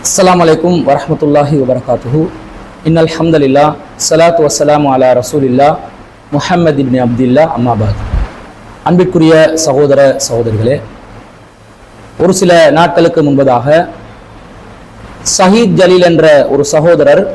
அஸ்ஸலாமு அலைக்கும் வரஹ்மத்துல்லாஹி வபரகாத்துஹு இன்னல் ஹம்தலில்லா ஸலாத்து வஸ்ஸலாமு அலா ரசூலில்லா முஹம்மது இப்னி அப்துல்லா அம்மாபாத் அன்பிற்குரிய சகோதர சகோதரிகளே ஒரு சில நாட்களுக்கு முன்பதாக சஹீத் ஜலீல் என்ற ஒரு சகோதரர்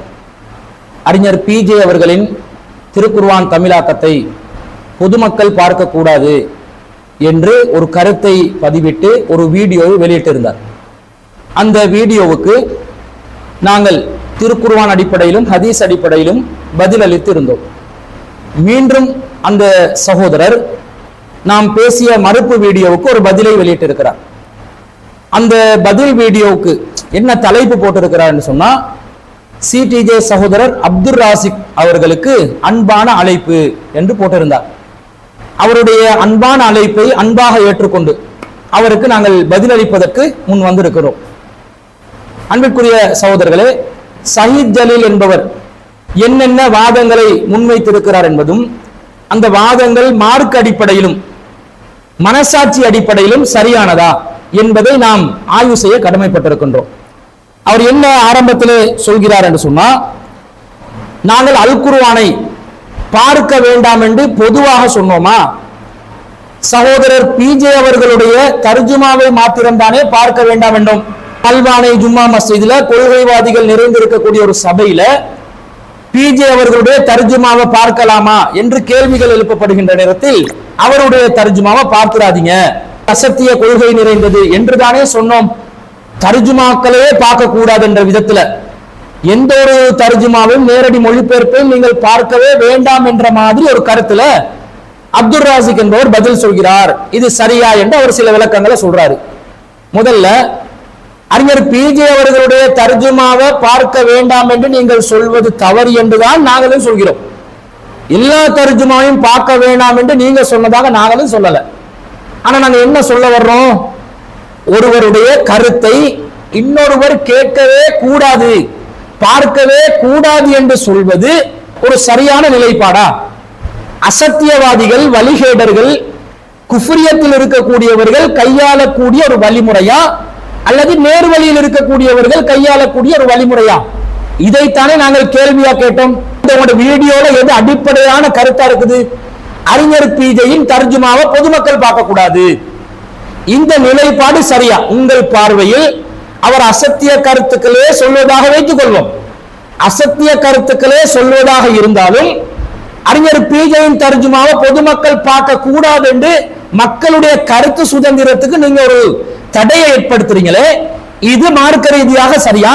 அறிஞர் பிஜே அவர்களின் திருக்குர்ஆன் தமிழாக்கத்தை பொதுமக்கள் பார்க்கக்கூடாது என்று ஒரு கருத்தை பதிவிட்டு ஒரு வீடியோவை வெளியிட்டிருந்தார் அந்த வீடியோவுக்கு நாங்கள் திருக்குர்ஆன் அடிப்படையிலும் ஹதீஸ் அடிப்படையிலும் பதில் அளித்து இருந்தோம் மீண்டும் அந்த சகோதரர் நாம் பேசிய மறுப்பு வீடியோவுக்கு ஒரு பதிலை வெளியிட்டிருக்கிறார் அந்த பதில் வீடியோவுக்கு என்ன தலைப்பு போட்டிருக்கிறார்னு சொன்னா சிடிஜே சகோதரர் அப்துல் ராசிக் அவர்களுக்கு அன்பான அழைப்பு என்று போட்டிருந்தார் அவருடைய அன்பான அழைப்பை அன்பாக ஏற்றுக்கொண்டு அவருக்கு நாங்கள் பதிலளிப்பதற்கு முன் வந்திருக்கிறோம் அன்பிற்குரிய சகோதரர்களே சயீத் ஜலீல் என்பவர் என்னென்ன வாதங்களை முன்வைத்திருக்கிறார் என்பதும் அந்த வாதங்கள் மார்க் அடிப்படையிலும் மனசாட்சி அடிப்படையிலும் சரியானதா என்பதை நாம் ஆய்வு செய்ய கடமைப்பட்டிருக்கின்றோம் அவர் என்ன ஆரம்பத்திலே சொல்கிறார் என்று சொன்னா நாங்கள் அல் குர்ஆனை பார்க்க வேண்டாம் என்று பொதுவாக சொன்னோமா சகோதரர் பிஜே அவர்களுடைய தர்ஜுமாவை மாத்திரம்தானே பார்க்க வேண்டாம் என்றோம் அல்வானை ஜும்மா மஸ்ஜிதுல கொள்கைவாதிகள் நிறைந்திருக்கக்கூடிய ஒரு சபையில பிஜே அவர்களுடைய தர்ஜுமாவை பார்க்கலாமா என்று கேள்விகள் எழுப்பப்படுகின்ற நேரத்தில் அவருடைய தர்ஜுமாவை பார்த்துடாதீங்க அசத்திய கொள்கை நிறைந்தது என்றுதானே சொன்னோம் தர்ஜுமாக்களே பார்க்க கூடாது என்ற விதத்துல எந்த ஒரு தர்ஜுமாவையும் நேரடி மொழிபெயர்ப்பையும் நீங்கள் பார்க்கவே வேண்டாம் என்ற மாதிரி ஒரு கருத்துல அப்துல் ராசிக் என்பவர் பதில் சொல்கிறார் இது சரியா என்று அவர் சில விளக்கங்களை சொல்றாரு முதல்ல அறிஞர் பிஜே அவர்களுடைய தர்ஜுமாவை பார்க்க வேண்டாம் என்று நீங்கள் சொல்வது தவறு என்றுதான் நாங்களும் சொல்கிறோம் எல்லா தர்ஜுமாவையும் பார்க்க வேண்டாம் என்று நீங்க சொன்னதாக நாங்களும் சொல்லல ஆனா நாங்க என்ன சொல்ல வர்றோம் ஒருவருடைய கருத்தை இன்னொருவர் கேட்கவே கூடாது பார்க்கவே கூடாது என்று சொல்வது ஒரு சரியான நிலைப்பாடா அசத்தியவாதிகள் வழிகேடர்கள் குஃப்ரியத்தில் இருக்கக்கூடியவர்கள் கையாளக்கூடிய ஒரு வழிமுறையா அல்லது நேர்வழியில் இருக்கக்கூடியவர்கள் கையாளக்கூடிய ஒரு வழிமுறையா இதைத்தானே நாங்கள் கேள்வியா கேட்டோம் உங்களோட வீடியோல எது அடிப்படையான கருத்தா இருக்குது அறிஞர் பிஜையின் தர்ஜுமாவை பொதுமக்கள் பார்க்க கூடாது இந்த நிலைப்பாடு சரியா உங்கள் பார்வையில் அவர் அசத்திய கருத்துக்களே சொல்வதாக வைத்துக் கொள்வோம் அசத்திய கருத்துக்களே சொல்வதாக இருந்தாலும் அறிஞர் பிஜையின் தர்ஜுமாவை பொதுமக்கள் பார்க்க கூடாது என்று மக்களுடைய கருத்து சுதந்திரத்துக்கு நீங்க ஒரு தடையை ஏற்படுத்துறீங்களே இது மார்க்க ரீதியாக சரியா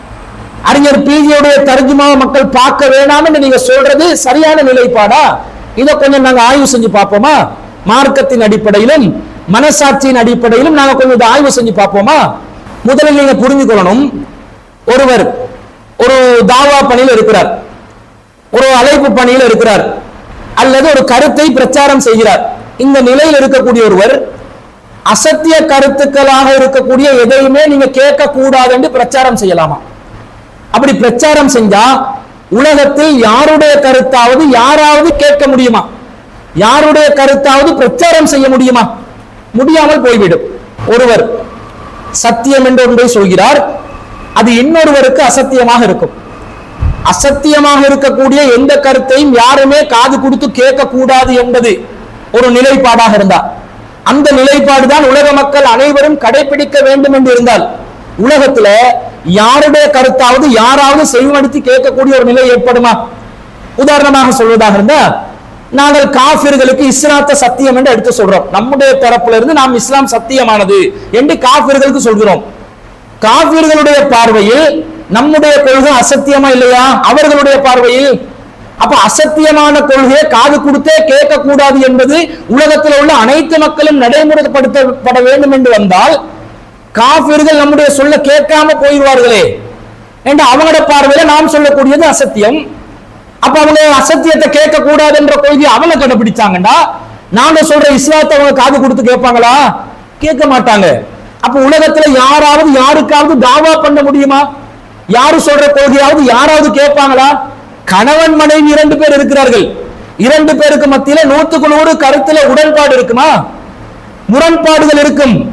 அறிஞர் பிஜியுடைய தர்ஜுமாவை மக்கள் பார்க்க வேணாம் என்று நீங்க சொல்றது சரியான நிலைப்பாடா இதை கொஞ்சம் நாங்க ஆய்வு செஞ்சு பார்ப்போமா மார்க்கத்தின் அடிப்படையிலும் மனசாட்சியின் அடிப்படையிலும் நாங்க கொஞ்சம் இதை ஆய்வு செஞ்சு பார்ப்போமா முதலில் நீங்க புரிஞ்சுக்கொள்ளணும் ஒருவர் ஒரு தாவா பணியில் இருக்கிறார் ஒரு அழைப்பு பணியில் இருக்கிறார் அல்லது ஒரு கருத்தை பிரச்சாரம் செய்கிறார் இந்த நிலையில் இருக்கக்கூடிய ஒருவர் அசத்திய கருத்துக்களாக இருக்கக்கூடிய எதையுமே நீங்க கேட்க கூடாது என்று பிரச்சாரம் செய்யலாமா அப்படி பிரச்சாரம் செஞ்சா உலகத்தில் யாருடைய கருத்தாவது யாராவது கேட்க முடியுமா யாருடைய கருத்தாவது பிரச்சாரம் செய்ய முடியுமா முடியாமல் போய்விடும் ஒருவர் சத்தியம் என்று ஒன்றை சொல்கிறார் அது இன்னொருவருக்கு அசத்தியமாக இருக்கும் அசத்தியமாக இருக்கக்கூடிய எந்த கருத்தையும் யாருமே காது கொடுத்து கேட்க கூடாது என்பது ஒரு நிலைப்பாடாக இருந்தார் அந்த நிலைப்பாடு தான் உலக மக்கள் அனைவரும் கடைபிடிக்க வேண்டும் என்று இருந்தால் உலகத்துல யாருடைய கருத்தாவது யாராவது செவிமடுத்து கேட்கக்கூடிய ஒரு நிலை ஏற்படுமா உதாரணமாக சொல்வதாக இருந்தா நாங்கள் காபிர்களுக்கு இஸ்லாத்த சத்தியம் என்று எடுத்து சொல்றோம் நம்முடைய தரப்புல இருந்து நாம் இஸ்லாம் சத்தியமானது என்று காபிர்களுக்கு சொல்கிறோம் காபிர்களுடைய பார்வையில் நம்முடைய கொள்கை அசத்தியமா இல்லையா அவர்களுடைய பார்வையில் அப்ப அசத்தியமான கொள்கையை காது கொடுத்தே கேட்க கூடாது என்பது உலகத்தில் உள்ள அனைத்து மக்களும் நடைமுறைப்படுத்தப்பட வேண்டும் என்று வந்தால் காபிர்கள் நம்முடைய சொல்ல கேட்காம போயிடுவார்களே என்று அவங்களோட பார்வையில நாம் சொல்லக்கூடியது அசத்தியம் அப்ப அவங்க அசத்தியத்தை கேட்க கூடாது என்ற கொள்கையை அவங்க கடைபிடிச்சாங்கடா நாங்க சொல்ற இஸ்லாத்தை அவங்க காது கொடுத்து கேட்பாங்களா கேட்க மாட்டாங்க அப்ப உலகத்துல யாராவது யாருக்காவது தாவா பண்ண முடியுமா யாரு சொல்ற கொள்கையாவது யாராவது கேட்பாங்களா கணவன் மனைவி இரண்டு பேர் இருக்கிறார்கள் இரண்டு பேருக்கு மத்தியில நூத்துக்கு நூறு கருத்துல உடன்பாடு இருக்குமா முரண்பாடுகள் இருக்கும்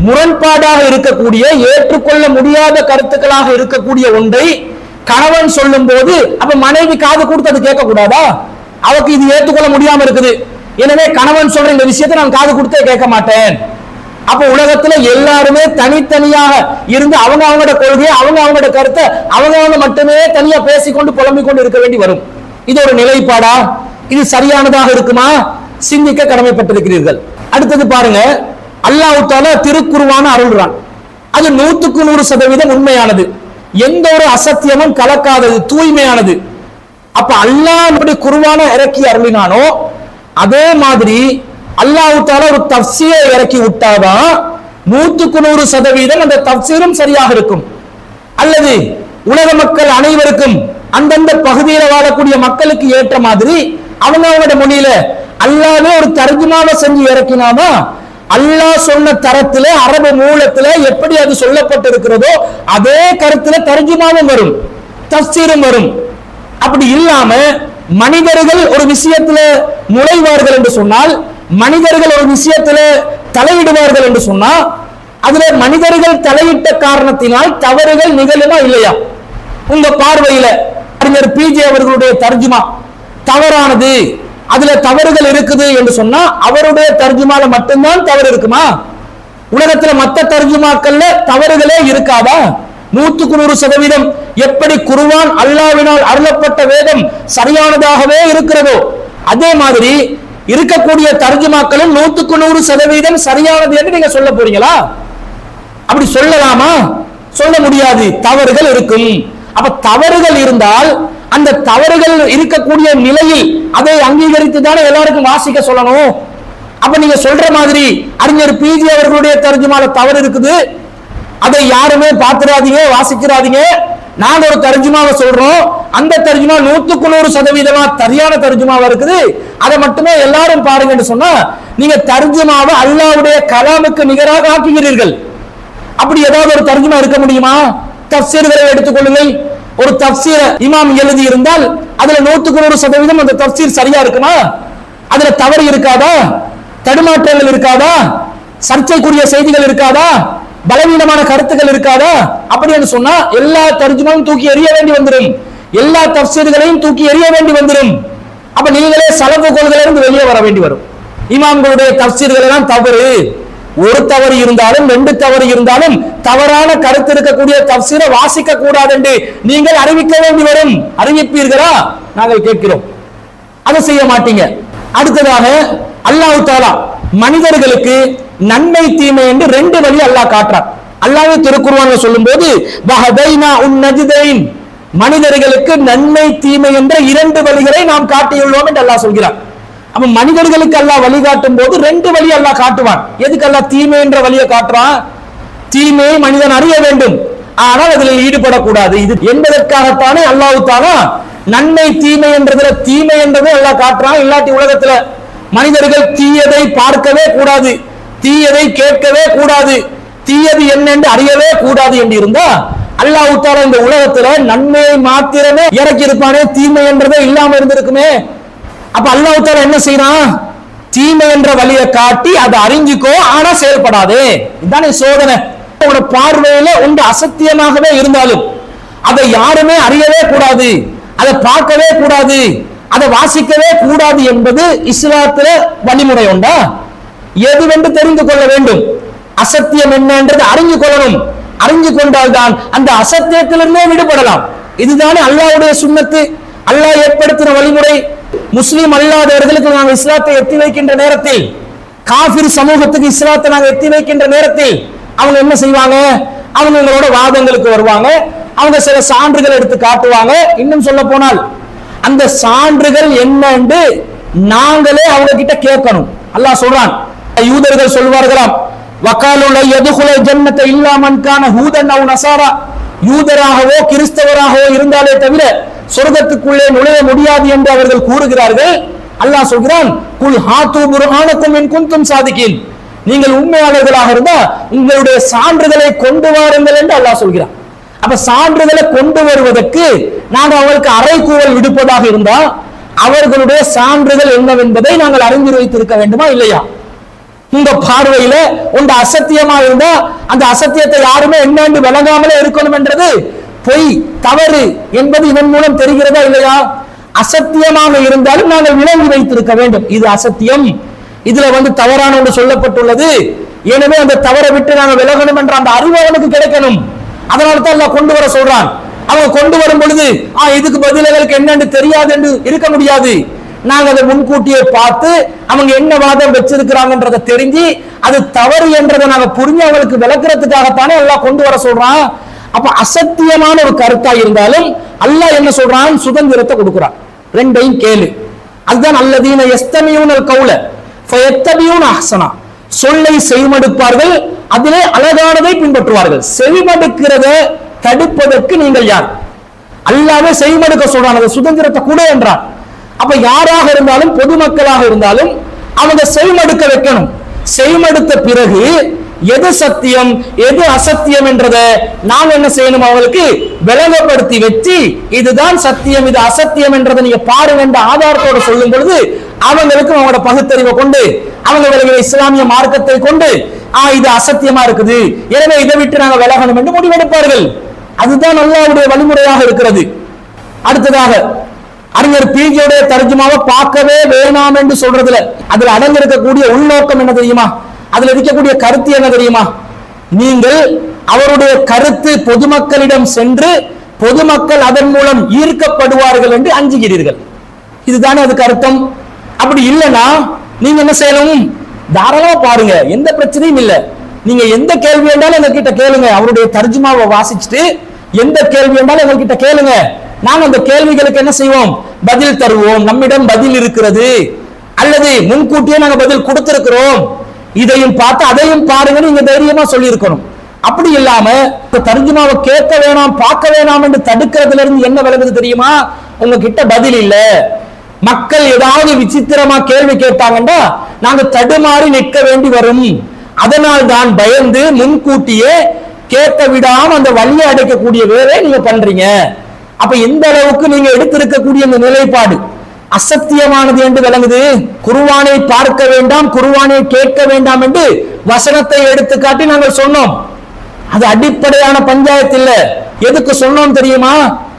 முரண்பாடாக இருக்கக்கூடிய ஏற்றுக்கொள்ள முடியாத கருத்துக்களாக இருக்கக்கூடிய ஒன்றை கணவன் சொல்லும் போது அப்ப மனைவி காது கொடுத்து அது கேட்க கூடாதா அவக்கு இது ஏற்றுக்கொள்ள முடியாம இருக்குது எனவே கணவன் சொல்ற இந்த விஷயத்தை நான் காது கொடுத்தே கேட்க மாட்டேன் அப்ப உலகத்துல எல்லாருமே தனித்தனியாக இருந்து அவங்க அவங்களோட கொள்கையை அவங்க அவங்களோட கருத்தை அவங்க அவங்க மட்டுமே தனியா பேசிக்கொண்டு புலம்பிக் கொண்டு இருக்க வேண்டி வரும் இது ஒரு நிலைப்பாடா இது சரியானதாக இருக்குமா சிந்திக்க கடமைப்பட்டிருக்கிறீர்கள் அடுத்தது பாருங்க அல்லாஹ் தாலா திருக்குருவான அருள்றான் அது நூத்துக்கு நூறு சதவீதம் உண்மையானது எந்த ஒரு அசத்தியமும் கலக்காதது தூய்மையானது அப்ப அல்லாஹ் எப்படி குருவான இறக்கி அருளினானோ அதே மாதிரி அல்லாஹ் தாலா ஒரு தப்சீரை இறக்கி விட்டாதான் நூத்துக்கு நூறு சதவீதம் அந்த தப்சீரும் சரியாக இருக்கும் அல்லது உலக மக்கள் அனைவருக்கும் அந்தந்த பகுதியில் வாழக்கூடிய மக்களுக்கு ஏற்ற மாதிரி அவங்க அவங்களோட மொழியில அல்லாவே ஒரு தர்ஜுமாவை செஞ்சு இறக்கினாதான் அல்லாஹ் சொன்ன தரத்திலே அரபு மூலத்திலே எப்படி அது சொல்லப்பட்டிருக்கிறதோ அதே கருத்துல தர்ஜுமாவும் வரும் தஃசீரும் வரும் அப்படி இல்லாம மனிதர்கள் ஒரு விஷயத்துல நுழைவார்கள் என்று சொன்னால் மனிதர்கள் ஒரு விஷயத்துல தலையிடுவார்கள் என்று சொன்னா அதுல மனிதர்கள் தலையிட்ட காரணத்தினால் தவறுகள் நிகழுமா இல்லையா உங்க பார்வையில அறிஞர் பிஜே அவர்களுடைய தர்ஜுமா தவறானது அதுல தவறுகள் இருக்குது என்று சொன்னா அவருடைய தர்ஜுமால மட்டும்தான் தவறு இருக்குமா உலகத்துல மத்த தர்ஜுமாக்கள்ல தவறுகளே இருக்காதா நூத்துக்கு நூறு சதவீதம் எப்படி குருவான் அல்லாவினால் அருளப்பட்ட வேதம் சரியானதாகவே இருக்கிறதோ அதே மாதிரி இருக்கக்கூடிய தர்ஜுமாக்களும் நூத்துக்கு நூறு சதவீதம் சரியானது என்று நீங்க சொல்ல போறீங்களா அப்படி சொல்லலாமா சொல்ல முடியாது தவறுகள் இருக்கும் அப்ப தவறுகள் இருந்தால் அந்த தவறுகள் இருக்கக்கூடிய நிலையில் அதை அங்கீகரித்து தானே எல்லாருக்கும் வாசிக்க சொல்லணும் அப்ப நீங்க சொல்ற மாதிரி அறிஞர் பிஜி அவர்களுடைய தர்ஜுமால தவறு இருக்குது அதை யாருமே பாத்துறாதீங்க வாசிக்கிறாதீங்க நாங்க ஒரு தர்ஜுமாவை சொல்றோம் அந்த தர்ஜுமா நூத்துக்கு நூறு சதவீதமா சரியான தர்ஜுமாவா இருக்குது அதை மட்டுமே எல்லாரும் பாருங்கன்னு சொன்னா நீங்க தர்ஜுமாவை அல்லாவுடைய கலாமுக்கு நிகராக ஆக்குகிறீர்கள் அப்படி ஏதாவது ஒரு தர்ஜுமா இருக்க முடியுமா தப்சீர்களை எடுத்துக்கொள்ளுங்கள் ஒரு தப்சீர இமாம் எழுதி இருந்தால் அதுல நூத்துக்கு நூறு சதவீதம் அந்த தப்சீர் சரியா இருக்குமா அதுல தவறு இருக்காதா தடுமாற்றங்கள் இருக்காதா சர்ச்சைக்குரிய செய்திகள் இருக்காதா பலவீனமான கருத்துக்கள் இருக்காதா அப்படின்னு சொன்னா எல்லா தர்ஜுமாவும் தூக்கி எறிய வேண்டி வந்துடும் எல்லா தப்சீர்களையும் தூக்கி எறிய வேண்டி வந்துடும் அப்ப நீங்களே சலப்பு கொள்கையிலிருந்து வெளியே வர வேண்டி வரும் இமாம்களுடைய தப்சீர்கள் எல்லாம் தவறு ஒரு தவறு இருந்தாலும் ரெண்டு தவறு இருந்தாலும் தவறான கருத்து இருக்கக்கூடிய தப்சீரை வாசிக்க கூடாது என்று நீங்கள் அறிவிக்க வேண்டி வரும் அறிவிப்பீர்களா நாங்கள் கேட்கிறோம் அதை செய்ய மாட்டீங்க அடுத்ததாக அல்லாஹ் தாலா மனிதர்களுக்கு நன்மை தீமை என்று ரெண்டு வழி அல்லாஹ் காட்டுறான் அல்லாஹ்வே திருக்குர்ஆன்ல சொல்லும்போது வஹதைனா உன் நஜ்தைன் மனிதர்களுக்கு நன்மை தீமை என்ற இரண்டு வழிகளை நாம் காட்டியுள்ளோம் என்று அல்லாஹ் சொல்கிறான் அப்ப மனிதர்களுக்கு அல்லாஹ் வழிகாட்டும் போது ரெண்டு வழி அல்லாஹ் காட்டுவான் எதுக்கு அல்லாஹ் தீமை என்ற வழியை காட்டுறான் தீமையை மனிதன் அறிய வேண்டும் ஆனால் அதில் ஈடுபடக்கூடாது இது என்பதற்காகத்தானே அல்லாஹ் தானா நன்மை தீமை என்றதுல தீமை என்றதை அல்லாஹ் காட்டுறான் இல்லாட்டி உலகத்துல மனிதர்கள் தீயதை பார்க்கவே கூடாது தீயதை கேட்கவே கூடாது தீயது என்ன என்று அறியவே கூடாது என்று இருந்தா அல்லாஹ் தாலா இந்த உலகத்துல நன்மையை மாத்திரமே இறக்கி இருப்பானே தீமை என்றதே இல்லாம இருந்திருக்குமே அப்ப அல்லாஹ் தாலா என்ன செய்யறான் தீமை என்ற வழியை காட்டி அதை அறிஞ்சுக்கோ ஆனா செயல்படாதே இதுதானே சோதனை உங்களோட பார்வையில உண்டு அசத்தியமாகவே இருந்தாலும் அதை யாருமே அறியவே கூடாது அதை பார்க்கவே கூடாது அதை வாசிக்கவே கூடாது என்பது இஸ்லாத்துல வழிமுறை உண்டா எதுவென்று தெரிந்து கொள்ள வேண்டும் அசத்தியம் என்னன்றது அறிஞ்சு கொள்ளணும் அறிஞ்சு கொண்டால்தான் அந்த அசத்தியத்திலிருந்தே விடுபடலாம் இதுதானே அல்லாஹ்வுடைய சுன்னத்து அல்லாஹ் ஏற்படுத்தின வழிமுறை முஸ்லிம் அல்லாதவர்களுக்கு நாங்கள் இஸ்லாத்தை எத்தி வைக்கின்ற நேரத்தில் காஃபிர் சமூகத்துக்கு இஸ்லாத்தை நாங்கள் எத்தி வைக்கின்ற நேரத்தில் அவங்க என்ன செய்வாங்க அவங்க எங்களோட வாதங்களுக்கு வருவாங்க அவங்க சில சான்றுகள் எடுத்து காட்டுவாங்க இன்னும் சொல்ல போனால் அந்த சான்றுகள் என்ன என்று நாங்களே அவங்க கிட்ட கேட்கணும் அல்லாஹ் சொல்றான் யூதர்கள் சொல்வார்களாம் வக்காலுள்ள எதுகுல ஜன்னத்தை இல்லாமன்கான ஹூதன் அவ் நசாரா யூதராகவோ கிறிஸ்தவராகவோ இருந்தாலே தவிர சொர்க்கத்துக்குள்ளே நுழைய முடியாது என்று அவர்கள் கூறுகிறார்கள் அல்லாஹ் சொல்கிறான் குல் ஹாத்து புர்ஹானக்கும் இன் குந்தும் சாதிக்கின் நீங்கள் உண்மையாளர்களாக இருந்தா உங்களுடைய சான்றுகளை கொண்டு வாருங்கள் என்று அல்லாஹ் சொல்கிறான் அப்ப சான்றுகளை கொண்டு வருவதற்கு நாங்கள் அவர்களுக்கு அறைகூவல் விடுப்பதாக இருந்தால் அவர்களுடைய சான்றுகள் என்னவென்பதை நாங்கள் அறிந்து வைத்திருக்க வேண்டுமா இல்லையா உங்க பார்வையில உங்க அசத்தியமா இருந்தா அந்த அசத்தியத்தை யாருமே என்னன்னு விளங்காமலே இருக்கணும் என்றது பொய் தவறு என்பது இதன் மூலம் தெரிகிறதா இல்லையா அசத்தியமாக இருந்தாலும் நாங்கள் விளங்கி வைத்திருக்க வேண்டும் இது அசத்தியம் இதுல வந்து தவறான ஒன்று சொல்லப்பட்டுள்ளது எனவே அந்த தவறை விட்டு நாங்கள் விலகணும் என்ற அந்த அறிவு அவனுக்கு கிடைக்கணும் அதனால தான் அல்லாஹ் கொண்டு வர சொல்றான் அவங்க கொண்டு வரும் பொழுது ஆ இதுக்கு பதில் எங்களுக்கு என்னன்னு தெரியாது என்று இருக்க முடியாது நாங்க அதை முன்கூட்டியே பார்த்து அவங்க என்ன வாதம் வச்சிருக்கிறாங்கன்றதை தெரிஞ்சு அது தவறு என்றதை நாங்க புரிஞ்சு அவங்களுக்கு விளக்குறதுக்காகத்தானே எல்லாம் கொண்டு வர சொல்றான் அப்ப அசத்தியமான ஒரு கருத்தா இருந்தாலும் அல்லாஹ் என்ன சொல்றான் சுதந்திரத்தை கொடுக்குறான் ரெண்டையும் கேளு அதுதான் அல்லதீன எஸ்தமியூனல் கவுல ஃபயத்தபியூன அஹ்சனா சொல்லை செவிமடுப்பார்கள் அதிலே அழகானதை பின்பற்றுவார்கள் செவிமடுக்கிறத தடுப்பதற்கு நீங்கள் யார் அல்லாவே செவிமடுக்க சொல்றான் அந்த சுதந்திரத்தை கூட என்றான் அப்ப யாராக இருந்தாலும் பொதுமக்களாக இருந்தாலும் அவங்க செவிமடுக்க வைக்கணும் செவிமடுத்த பிறகு எது சத்தியம் எது அசத்தியம் என்றதை நாம் என்ன செய்யணும் அவங்களுக்கு விளங்கப்படுத்தி வச்சு இதுதான் சத்தியம் இது அசத்தியம் என்றதை நீங்க பாருங்க என்ற ஆதாரத்தோட சொல்லும் பொழுது அவங்களுக்கும் அவங்களோட பகுத்தறிவை கொண்டு அவங்க விலகிற இஸ்லாமிய மார்க்கத்தை கொண்டு ஆ இது அசத்தியமா இருக்குது எனவே இதை விட்டு நாங்க விலகணும் என்று முடிவெடுப்பார்கள் அதுதான் அல்லாஹ்வுடைய வழிமுறையாக இருக்கிறது அடுத்ததாக அறிஞர் பிஜியோடைய தர்ஜுமாவை பார்க்கவே வேணாம் என்று சொல்றதுல அதுல அடங்கியிருக்கக்கூடிய உள்நோக்கம் என்ன தெரியுமா அதுல இருக்கக்கூடிய கருத்து என்ன தெரியுமா நீங்கள் அவருடைய கருத்து பொதுமக்களிடம் சென்று பொதுமக்கள் அதன் மூலம் ஈர்க்கப்படுவார்கள் என்று அஞ்சுகிறீர்கள் இதுதானே அதுக்கு அர்த்தம் அப்படி இல்லைன்னா நீங்க என்ன செய்யணும் தாராளமா பாருங்க எந்த பிரச்சனையும் இல்ல நீங்க எந்த கேள்வி வேண்டாலும் எங்க கிட்ட கேளுங்க அவருடைய தர்ஜுமாவை வாசிச்சுட்டு எந்த கேள்வி வேண்டாலும் எங்க கிட்ட கேளுங்க நாங்க அந்த கேள்விகளுக்கு என்ன செய்வோம் பதில் தருவோம் நம்மிடம் பதில் இருக்கிறது அல்லது முன்கூட்டியே நாங்க பதில் கொடுத்திருக்கிறோம் இதையும் பார்த்து அதையும் பாருங்க நீங்க தைரியமா சொல்லி இருக்கணும் அப்படி இல்லாம இப்ப தர்ஜுமாவை கேட்க வேணாம் பார்க்க வேணாம் என்று தடுக்கிறதுல இருந்து என்ன விளங்குது தெரியுமா உங்ககிட்ட பதில் இல்ல மக்கள் ஏதாவது விசித்திரமா கேள்வி கேட்டாங்கன்னா நாங்க தடுமாறி நிற்க வேண்டி வரும் அதனால் தான் பயந்து முன்கூட்டியே கேட்க விடாம அந்த வழியை அடைக்கக்கூடிய வேலையை நீங்க பண்றீங்க அப்ப எந்த அளவுக்கு நீங்க எடுத்திருக்கக்கூடிய இந்த நிலைப்பாடு அசத்தியமானது என்று விளங்குது குருவானை பார்க்க வேண்டாம் குருவானை கேட்க வேண்டாம் என்று வசனத்தை எடுத்து காட்டி நாங்கள் சொன்னோம் அது அடிப்படையான பஞ்சாயத்து இல்ல எதுக்கு சொன்னோம் தெரியுமா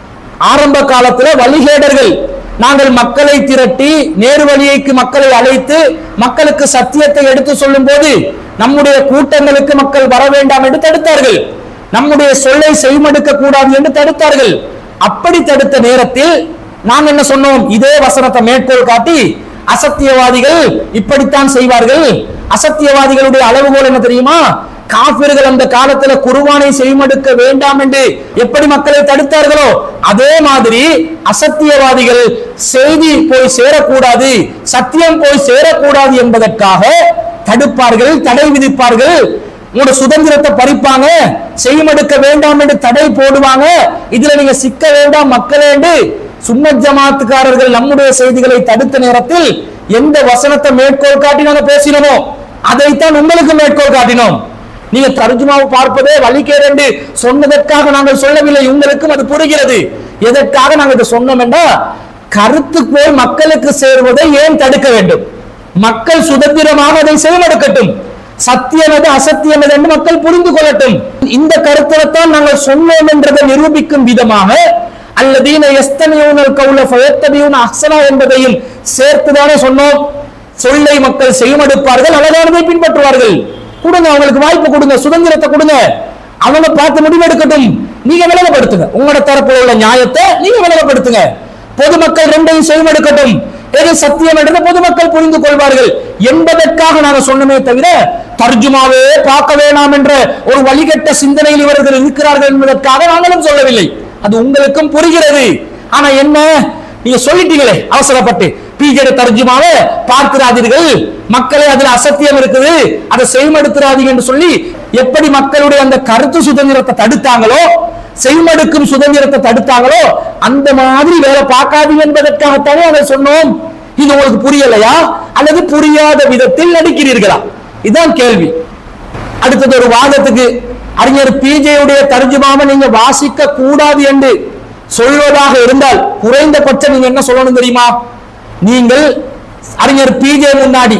ஆரம்ப காலத்துல வழிகேடர்கள் நாங்கள் மக்களை திரட்டி நேரு வழியைக்கு மக்களை அழைத்து மக்களுக்கு சத்தியத்தை எடுத்து சொல்லும் போது நம்முடைய கூட்டங்களுக்கு மக்கள் வர வேண்டாம் என்று தடுத்தார்கள் நம்முடைய சொல்லை செய்மடுக்க கூடாது என்று தடுத்தார்கள் அப்படி தடுத்த நேரத்தில் நாம் என்ன சொன்னோம் இதே வசனத்தை மேற்கோள் காட்டி அசத்தியவாதிகள் இப்படித்தான் செய்வார்கள் அசத்தியவாதிகளுடைய அளவுகோல் என்ன தெரியுமா காபிர்கள் அந்த காலத்துல குருவானை செய்மடுக்க வேண்டாம் என்று எப்படி மக்களை தடுத்தார்களோ அதே மாதிரி அசத்தியவாதிகள் செய்தி போய் சேரக்கூடாது சத்தியம் போய் சேரக்கூடாது என்பதற்காக தடுப்பார்கள் தடை விதிப்பார்கள் உங்களோட சுதந்திரத்தை பறிப்பாங்க செய்மடுக்க வேண்டாம் என்று தடை போடுவாங்க இதுல நீங்க சிக்க வேண்டாம் மக்களே என்று சுன்னத் ஜமாத்துக்காரர்கள் நம்முடைய செய்திகளை தடுத்த நேரத்தில் எந்த வசனத்தை மேற்கோள் காட்டி நாங்க பேசினோமோ அதைத்தான் உங்களுக்கு மேற்கோள் காட்டினோம் நீங்க தர்ஜுமாவை பார்ப்பதே வலிக்கேடு என்று சொன்னதற்காக நாங்கள் சொல்லவில்லை உங்களுக்கும் அது புரிகிறது எதற்காக நாங்கள் இதை சொன்னோம் என்றா கருத்து போய் மக்களுக்கு சேருவதை ஏன் தடுக்க வேண்டும் மக்கள் சுதந்திரமாக அதை செயல்படுக்கட்டும் சத்தியம் எது அசத்தியம் எது என்று மக்கள் புரிந்து கொள்ளட்டும் இந்த கருத்தில்தான் நாங்கள் சொன்னோம் என்றதை நிரூபிக்கும் விதமாக அல்லதீன எஸ்தமியூனல் கவுல ஃபயத்தபியூன அஹ்சனா என்பதையும் சேர்த்துதானே சொன்னோம் சொல்லை மக்கள் செய்யமடுப்பார்கள் அழகானதை பின்பற்றுவார்கள் கொடுங்க அவங்களுக்கு வாய்ப்பு கொடுங்க சுதந்திரத்தை கொடுங்க அவங்க பார்த்து முடிவெடுக்கட்டும் நீங்க விலகப்படுத்துங்க உங்களோட தரப்புல உள்ள நியாயத்தை நீங்க விலகப்படுத்துங்க பொதுமக்கள் ரெண்டையும் செய்வெடுக்கட்டும் எது சத்தியம் என்றதை பொதுமக்கள் புரிந்து கொள்வார்கள் என்பதற்காக நாங்க சொன்னமே தவிர தர்ஜுமாவே பார்க்க வேணாம் என்ற ஒரு வழிகட்ட சிந்தனையில் இவர்கள் இருக்கிறார்கள் என்பதற்காக நாங்களும் சொல்லவில்லை அது உங்களுக்கும் புரிகிறது ஆனா என்ன நீங்க சொல்லிட்டீங்களே அவசரப்பட்டு பிஜேடி தர்ஜுமாவை பார்க்கிறாதீர்கள் மக்களை அதுல அசத்தியம் இருக்குது அதை செய்மடுத்துறாதீங்க என்று சொல்லி எப்படி மக்களுடைய அந்த கருத்து சுதந்திரத்தை தடுத்தாங்களோ செய்மடுக்கும் சுதந்திரத்தை தடுத்தாங்களோ அந்த மாதிரி வேலை பார்க்காதீங்க என்பதற்காகத்தானே அதை சொன்னோம் இது உங்களுக்கு புரியலையா அல்லது புரியாத விதத்தில் நடிக்கிறீர்களா இதுதான் கேள்வி அடுத்தது ஒரு வாதத்துக்கு அறிஞர் பிஜேயுடைய தர்ஜுமாவை நீங்க வாசிக்க கூடாது என்று சொல்வதாக இருந்தால் குறைந்தபட்சம் நீங்க என்ன சொல்லணும் தெரியுமா நீங்கள் அறிஞர் பிஜே முன்னாடி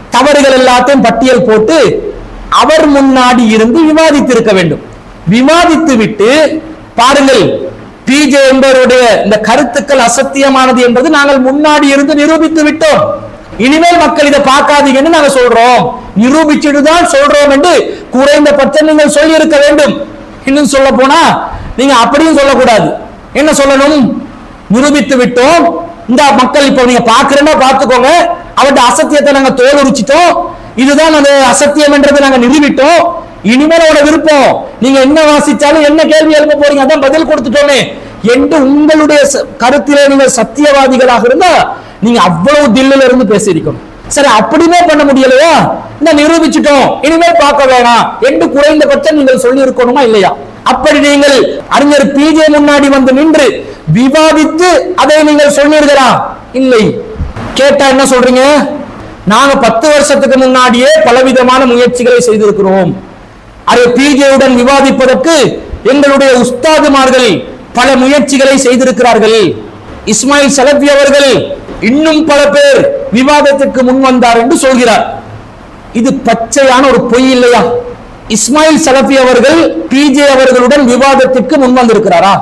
தவறுகள் எல்லாத்தையும் பட்டியல் போட்டு அவர் முன்னாடி இருந்து விவாதித்திருக்க வேண்டும் விவாதித்து விட்டு பாருங்கள் பிஜே என்பவருடைய இந்த கருத்துக்கள் அசத்தியமானது என்பது நாங்கள் முன்னாடி இருந்து நிரூபித்து விட்டோம் இனிமேல் மக்கள் இதை பார்க்காதீங்கன்னு நாங்க சொல்றோம் நிரூபிச்சுட்டு தான் சொல்றோம் என்று குறைந்தபட்சம் நீங்கள் சொல்லி இருக்க வேண்டும் இன்னும் சொல்ல போனா நீங்க அப்படியும் சொல்லக்கூடாது என்ன சொல்லணும் நிரூபித்து விட்டோம் இந்த மக்கள் இப்ப நீங்க பாக்குறேன்னா பார்த்துக்கோங்க அவருடைய அசத்தியத்தை நாங்க தோல் உரிச்சிட்டோம் இதுதான் அந்த அசத்தியம் என்றதை நாங்க நிரூபிட்டோம் இனிமேல் அவரோட விருப்பம் நீங்க என்ன வாசிச்சாலும் என்ன கேள்வி எழுப்ப போறீங்க அதான் பதில் கொடுத்துட்டோமே என்று உங்களுடைய ச- கருத்திலே நீங்கள் சத்தியவாதிகளாக இருந்தா நீங்க அவ்வளவு தில்லுல இருந்து பேசியிருக்கணும் சரி அப்படியுமே பண்ண முடியலையா இந்த நிரூபிச்சிட்டோம் இனிமேல் பார்க்க வேணாம் என்று குறைந்தபட்சம் நீங்கள் சொல்லி இருக்கணுமா இல்லையா அப்படி நீங்கள் அறிஞர் பிஜே முன்னாடி வந்து நின்று விவாதித்து அதை நீங்கள் சொன்னீர்களா இல்லை கேட்டா என்ன சொல்றீங்க நாங்க பத்து வருஷத்துக்கு முன்னாடியே பலவிதமான முயற்சிகளை செய்திருக்கிறோம் அதை பிஜேயுடன் விவாதிப்பதற்கு எங்களுடைய உஸ்தாதுமார்கள் பல முயற்சிகளை செய்திருக்கிறார்கள் இஸ்மாயில் சலபி அவர்கள் இன்னும் பல பேர் விவாதத்திற்கு முன் வந்தார் என்று சொல்கிறார் இது பச்சையான ஒரு பொய் இல்லையா இஸ்மாயில் சலபி அவர்கள் பிஜே அவர்களுடன் விவாதத்திற்கு முன் வந்திருக்கிறாரா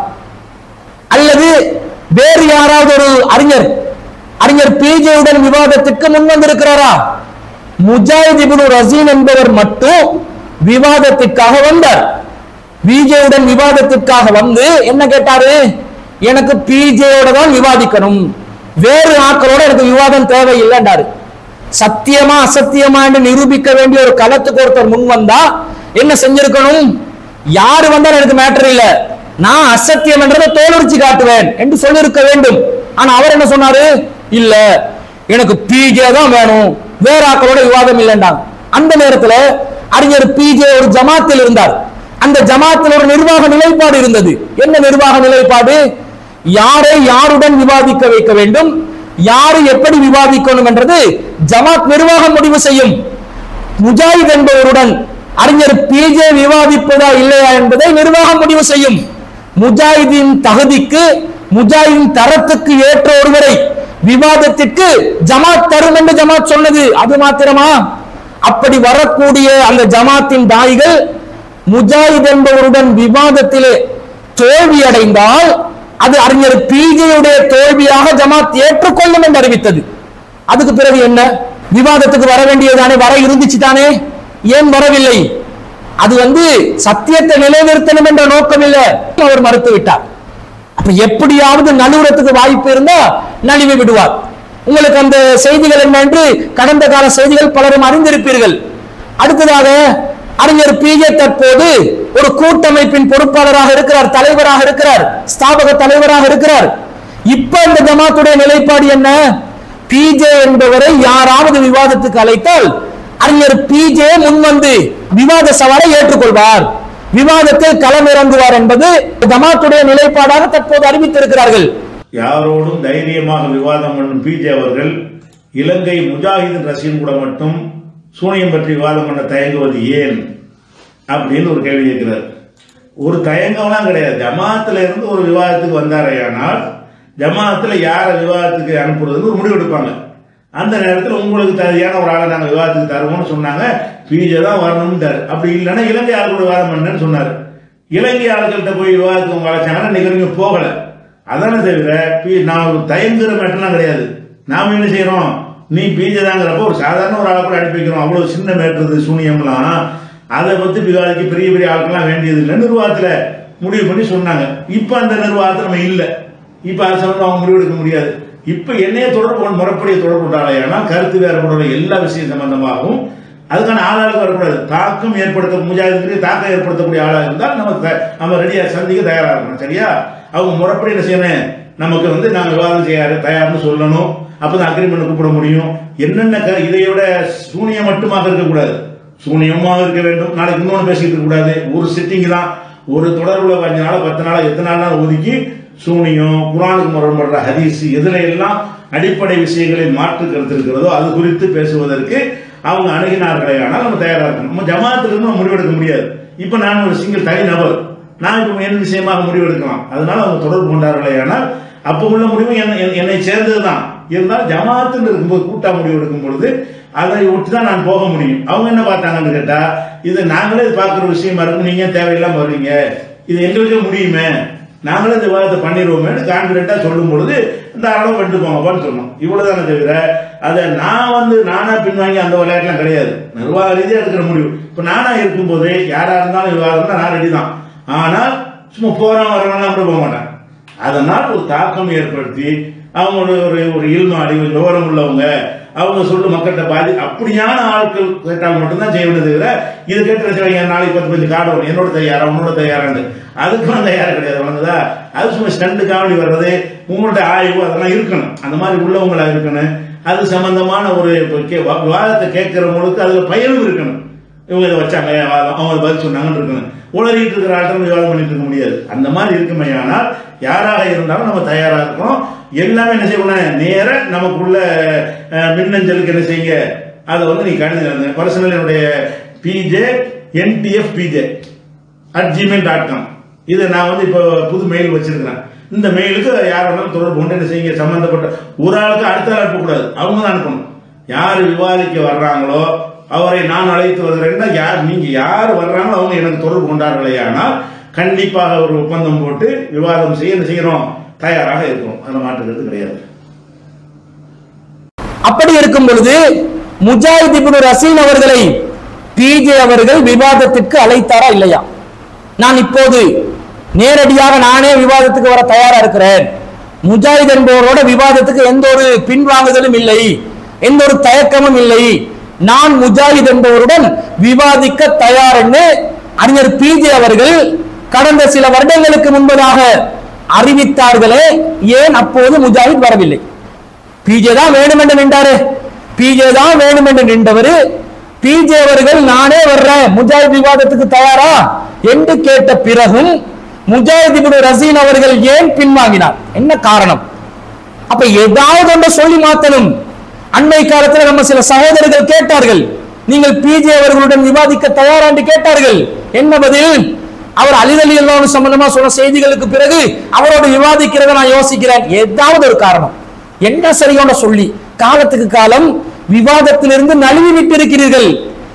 அல்லது வேறு யாராவது ஒரு அறிஞர் அறிஞர் பிஜேயுடன் விவாதத்திற்கு முன் வந்திருக்கிறாரா முஜாஹித் இப்னு ரசீன் என்பவர் மட்டும் விவாதத்திற்காக வந்தார் பிஜேயுடன் விவாதத்திற்காக வந்து என்ன கேட்டாரு எனக்கு பிஜேயோட தான் விவாதிக்கணும் வேறு ஆட்களோட எனக்கு விவாதம் தேவையில்லைன்றாரு சத்தியமா அசத்தியமா என்று நிரூபிக்க வேண்டிய ஒரு களத்துக்கு ஒருத்தர் முன் வந்தா என்ன செஞ்சிருக்கணும் யாரு வந்தாலும் எனக்கு மேட்டர் இல்ல நான் அசத்தியம் என்றதை தோலுரிச்சு காட்டுவேன் என்று சொல்லியிருக்க வேண்டும் ஆனா அவர் என்ன சொன்னாரு இல்ல எனக்கு பிஜே தான் வேணும் வேற ஆக்களோட விவாதம் இல்லைன்றாங்க அந்த நேரத்துல அறிஞர் பிஜே ஒரு ஜமாத்தில் இருந்தார் அந்த ஜமாத்தில் ஒரு நிர்வாக நிலைப்பாடு இருந்தது என்ன நிர்வாக நிலைப்பாடு யாரை யாருடன் விவாதிக்க வைக்க வேண்டும் யாரை எப்படி விவாதிக்கணும் என்றது ஜமாத் நிர்வாகம் முடிவு செய்யும் முஜாஹித் என்பவருடன் அறிஞர் பிஜே விவாதிப்பதா இல்லையா என்பதை நிர்வாகம் முடிவு செய்யும் முஜாஹிதின் தகுதிக்கு முஜாஹிதின் தரத்துக்கு ஏற்ற ஒருவரை விவாதத்திற்கு ஜமாத் தரும் என்று ஜமாத் சொன்னது அது மாத்திரமா அப்படி வரக்கூடிய அந்த ஜமாத்தின் தாய்கள் முஜாஹித் என்பவருடன் விவாதத்திலே தோல்வி அடைந்தால் அது அறிஞர் பிஜேயுடைய தோல்வியாக ஜமாத் ஏற்றுக்கொள்ளும் என்று அறிவித்தது அதுக்கு பிறகு என்ன விவாதத்துக்கு வர வேண்டியதானே வர இருந்துச்சு தானே ஏன் வரவில்லை அது வந்து சத்தியத்தை நிலைநிறுத்தணும் என்ற நோக்கம் இல்ல அவர் மறுத்து விட்டார் அப்ப எப்படியாவது நழுவுறதுக்கு வாய்ப்பு இருந்தா நழுவி விடுவார் உங்களுக்கு அந்த செய்திகள் என்ன என்று கடந்த கால செய்திகள் பலரும் அறிந்திருப்பீர்கள் அடுத்ததாக அறிஞர் பிஜே தற்போது ஒரு கூட்டமைப்பின் பொறுப்பாளராக இருக்கிறார் தலைவராக இருக்கிறார் ஸ்தாபக தலைவராக இருக்கிறார் இப்ப இந்த ஜமாத்துடைய நிலைப்பாடு என்ன பிஜே என்பவரை யாராவது விவாதத்துக்கு அழைத்தால் அறிஞர் பிஜே முன்வந்து விவாத சவாலை ஏற்றுக்கொள்வார் விவாதத்தில் களமிறங்குவார் என்பது ஜமாத்துடைய நிலைப்பாடாக தற்போது அறிவித்திருக்கிறார்கள் யாரோடும் தைரியமாக விவாதம் பண்ணும் பிஜே அவர்கள் இலங்கை முஜாஹிதின் ரசிகன் கூட மட்டும் சூனியம் பற்றி விவாதம் பண்ண தயங்குவது ஏன் அப்படின்னு ஒரு கேள்வி கேட்கிறார் ஒரு தயங்கம்லாம் கிடையாது ஜமாத்துல இருந்து ஒரு விவாதத்துக்கு வந்தாரேயானால் ஜமாத்துல யாரை விவாதத்துக்கு அனுப்புறதுன்னு ஒரு முடிவு எடுப்பாங்க அந்த நேரத்தில் உங்களுக்கு தகுதியான ஒரு ஆளை நாங்கள் விவாதத்துக்கு தருவோம்னு சொன்னாங்க பிஜே தான் வரணும்ட்டார் அப்படி இல்லைன்னா இலங்கை ஆளுக்கூட விவாதம் பண்ணேன்னு சொன்னார் இலங்கை ஆளுகள்கிட்ட போய் விவாதத்துக்கு உங்க அழைச்சாங்கன்னா நீங்க வரைக்கும் போகலை அதானே தவிர பி- நான் ஒரு தயங்குற மேட்டர்லாம் கிடையாது நாம என்ன செய்யறோம் நீ பிஜே தாங்கிறப்ப ஒரு சாதாரண ஒரு ஆளை கூட அனுப்பி வைக்கிறோம் அவ்வளவு சின்ன மேட்டர் சூனியம்லாம் அதை பத்தி விவாதிக்க பெரிய பெரிய ஆட்கள்லாம் வேண்டியது இல்லை நிர்வாகத்துல முடிவு பண்ணி சொன்னாங்க இப்ப அந்த நிர்வாகத்துல நம்ம இல்லை இப்ப அதை சம்பந்தம் அவங்க முடிவெடுக்க முடியாது இப்ப என்னைய தொடர்பு கொண்டு முறைப்படிய தொடர்பு கொண்டாடையானா கருத்து வேறுபடுற எல்லா விஷயம் சம்பந்தமாகவும் அதுக்கான ஆளாளுக்கு வரக்கூடாது தாக்கம் ஏற்படுத்த முஜாஹிதுக்கு தாக்கம் ஏற்படுத்தக்கூடிய ஆளா இருந்தால் நம்ம த- நம்ம ரெடியா சந்திக்க தயாரா இருக்கணும் சரியா அவங்க முறைப்படி என்ன செய்யணும் நமக்கு வந்து நாங்க விவாதம் செய்ய தயார்னு சொல்லணும் அப்பதான் அக்ரிமெண்ட் கூப்பிட முடியும் என்னென்ன க- இதையோட சூனியம் மட்டுமாக இருக்கக்கூடாது சூனியமாக இருக்க வேண்டும் நாளைக்கு இன்னொன்று பேசிட்டு இருக்க கூடாது ஒரு சிட்டிங் தான் ஒரு தொடர்புல அஞ்சு நாள் பத்து நாள் எத்தனை நாள் ஒதுக்கி சூனியம் குரானுக்கு முரண்படுற ஹதீஸ் எதுல எல்லாம் அடிப்படை விஷயங்களில் மாற்று கருத்து இருக்கிறதோ அது குறித்து பேசுவதற்கு அவங்க அணுகினார்களே ஆனால் நம்ம தயாரா இருக்கணும் நம்ம ஜமாத்திலிருந்து நம்ம முடிவெடுக்க முடியாது இப்ப நான் ஒரு சிங்கிள் தனி நபர் நான் இப்ப என் விஷயமாக முடிவெடுக்கலாம் அதனால அவங்க தொடர்பு கொண்டார்களே ஆனால் அப்போ உள்ள முடிவு என்னை என்னை சேர்ந்தது தான் இருந்தாலும் ஜமாத்துன்னு இருக்கும்போது கூட்டா முடிவு எடுக்கும் பொழுது அதை விட்டு தான் நான் போக முடியும் அவங்க என்ன பார்த்தாங்கன்னு கேட்டா இது நாங்களே இது பார்க்குற விஷயமா இருக்கும் நீங்க தேவையில்லாம வருவீங்க இது எங்களுக்கே முடியுமே நாங்களே இந்த விவாதத்தை பண்ணிடுவோமேனு கான்பிடண்டா சொல்லும் பொழுது இந்த அளவு பண்ணிட்டு போங்கப்பான்னு சொன்னோம் இவ்வளவுதானே தவிர அதை நான் வந்து நானா பின்வாங்கி அந்த விளையாட்டுலாம் கிடையாது நிர்வாக ரீதியாக எடுக்கிற முடிவு இப்போ நானா இருக்கும்போது யாரா இருந்தாலும் விவாதம் நான் ரெடி தான் ஆனால் சும்மா போறோம் வரவங்கலாம் கூட போக மாட்டேன் அதனால் ஒரு தாக்கம் ஏற்படுத்தி அவங்களோட ஒரு ஒரு இல்ம அறிவு விவரம் உள்ளவங்க அவங்க சொல்லு மக்கள்கிட்ட பாதி அப்படியான ஆட்கள் கேட்டால் மட்டும்தான் செய்ய வேண்டியது தவிர இது கேட்டு செய்வாங்க நாளைக்கு பத்து பஞ்சு காடு வரும் என்னோட தயாரா உன்னோட தயாரான்னு அதுக்கெல்லாம் தயாரா கிடையாது வந்ததா அது சும்மா ஸ்டண்டு காவடி வர்றது உங்கள்ட்ட ஆய்வு அதெல்லாம் இருக்கணும் அந்த மாதிரி உள்ளவங்களா இருக்கணும் அது சம்பந்தமான ஒரு இப்ப கே- விவாதத்தை கேட்கிறவங்களுக்கு அதுல பயனும் இருக்கணும் இவங்க இதை வச்சாங்க வாதம், அவங்க பதில் சொன்னாங்கன்னு இருக்கணும் உளறிட்டு இருக்கிற ஆட்டம் விவாதம் பண்ணிட்டு இருக்க முடியாது அந்த மாதிரி இருக்குமே ஆனால் யாராக இருந்தாலும் நம்ம தயாரா இருக்கணும் எல்லாமே என்ன செய்யணும் நேர நமக்குள்ள அஹ், மின்னஞ்சலுக்கு என்ன செய்யுங்க அதை வந்து நீ கணித பர்சனல் என்னுடைய PJ NDF PJ at Gmail dot com இதை நான் வந்து இப்போ புது மெயில் வச்சிருக்கிறேன் இந்த மெயிலுக்கு யார் வேணாலும் தொடர்பு கொண்டு என்ன செய்யுங்க சம்பந்தப்பட்ட ஒரு ஆளுக்கு அடுத்த ஆள் அனுப்பக்கூடாது அவங்க தான் அனுப்பணும் யார் விவாதிக்க வர்றாங்களோ அவரை நான் அழைத்து வருகிறேன்னா யார் நீங்க யார் வர்றாங்களோ அவங்க எனக்கு தொடர்பு கொண்டார்களே ஆனால் கண்டிப்பாக ஒரு ஒப்பந்தம் போட்டு விவாதம் செய்ய என்ன செய்யறோம் தயாராக இருக்கிறோம் அதில் மாற்றுறது கிடையாது அப்படி இருக்கும் பொழுது முஜாஹித் இப்னு ரசீன் அவர்களை பிஜே அவர்கள் விவாதத்திற்கு அழைத்தாரா இல்லையா நான் இப்போது நேரடியாக நானே விவாதத்துக்கு வர தயாரா இருக்கிறேன் முஜாஹித் என்பவரோட விவாதத்துக்கு எந்த ஒரு பின்வாங்குதலும் இல்லை எந்த ஒரு தயக்கமும் இல்லை நான் முஜாஹித் என்பவருடன் விவாதிக்க தயார் என்று அறிஞர் பிஜே அவர்கள் கடந்த சில வருடங்களுக்கு முன்பதாக அறிவித்தார்களே ஏன் அப்போது முஜாஹித் வரவில்லை பிஜே தான் வேணும் என்று நின்றாரு பிஜே தான் வேணும் என்று நின்றவர் பிஜே அவர்கள் நானே வர்றேன் முஜாஹித் விவாதத்துக்கு தயாரா என்று கேட்ட பிறகும் முஜாஹித் இப்னு ரசீன் அவர்கள் ஏன் பின்வாங்கினார் என்ன காரணம் அப்ப ஏதாவது ஒன்றை சொல்லி மாத்தணும் அண்மை காலத்தில் நம்ம சில சகோதரர்கள் கேட்டார்கள் நீங்கள் பிஜே அவர்களுடன் விவாதிக்க தயாரா என்று கேட்டார்கள் என்ன பதில் அவர் அலிதலி அல்லாஹ் சம்பந்தமா சொன்ன செய்திகளுக்கு பிறகு அவரோடு விவாதிக்கிறத நான் யோசிக்கிறேன் ஏதாவது ஒரு காரணம் என்ன சரியான சொல்லி காலத்துக்கு காலம் விவாதத்திலிருந்து நழுவி விட்டிருக்கிறீர்கள்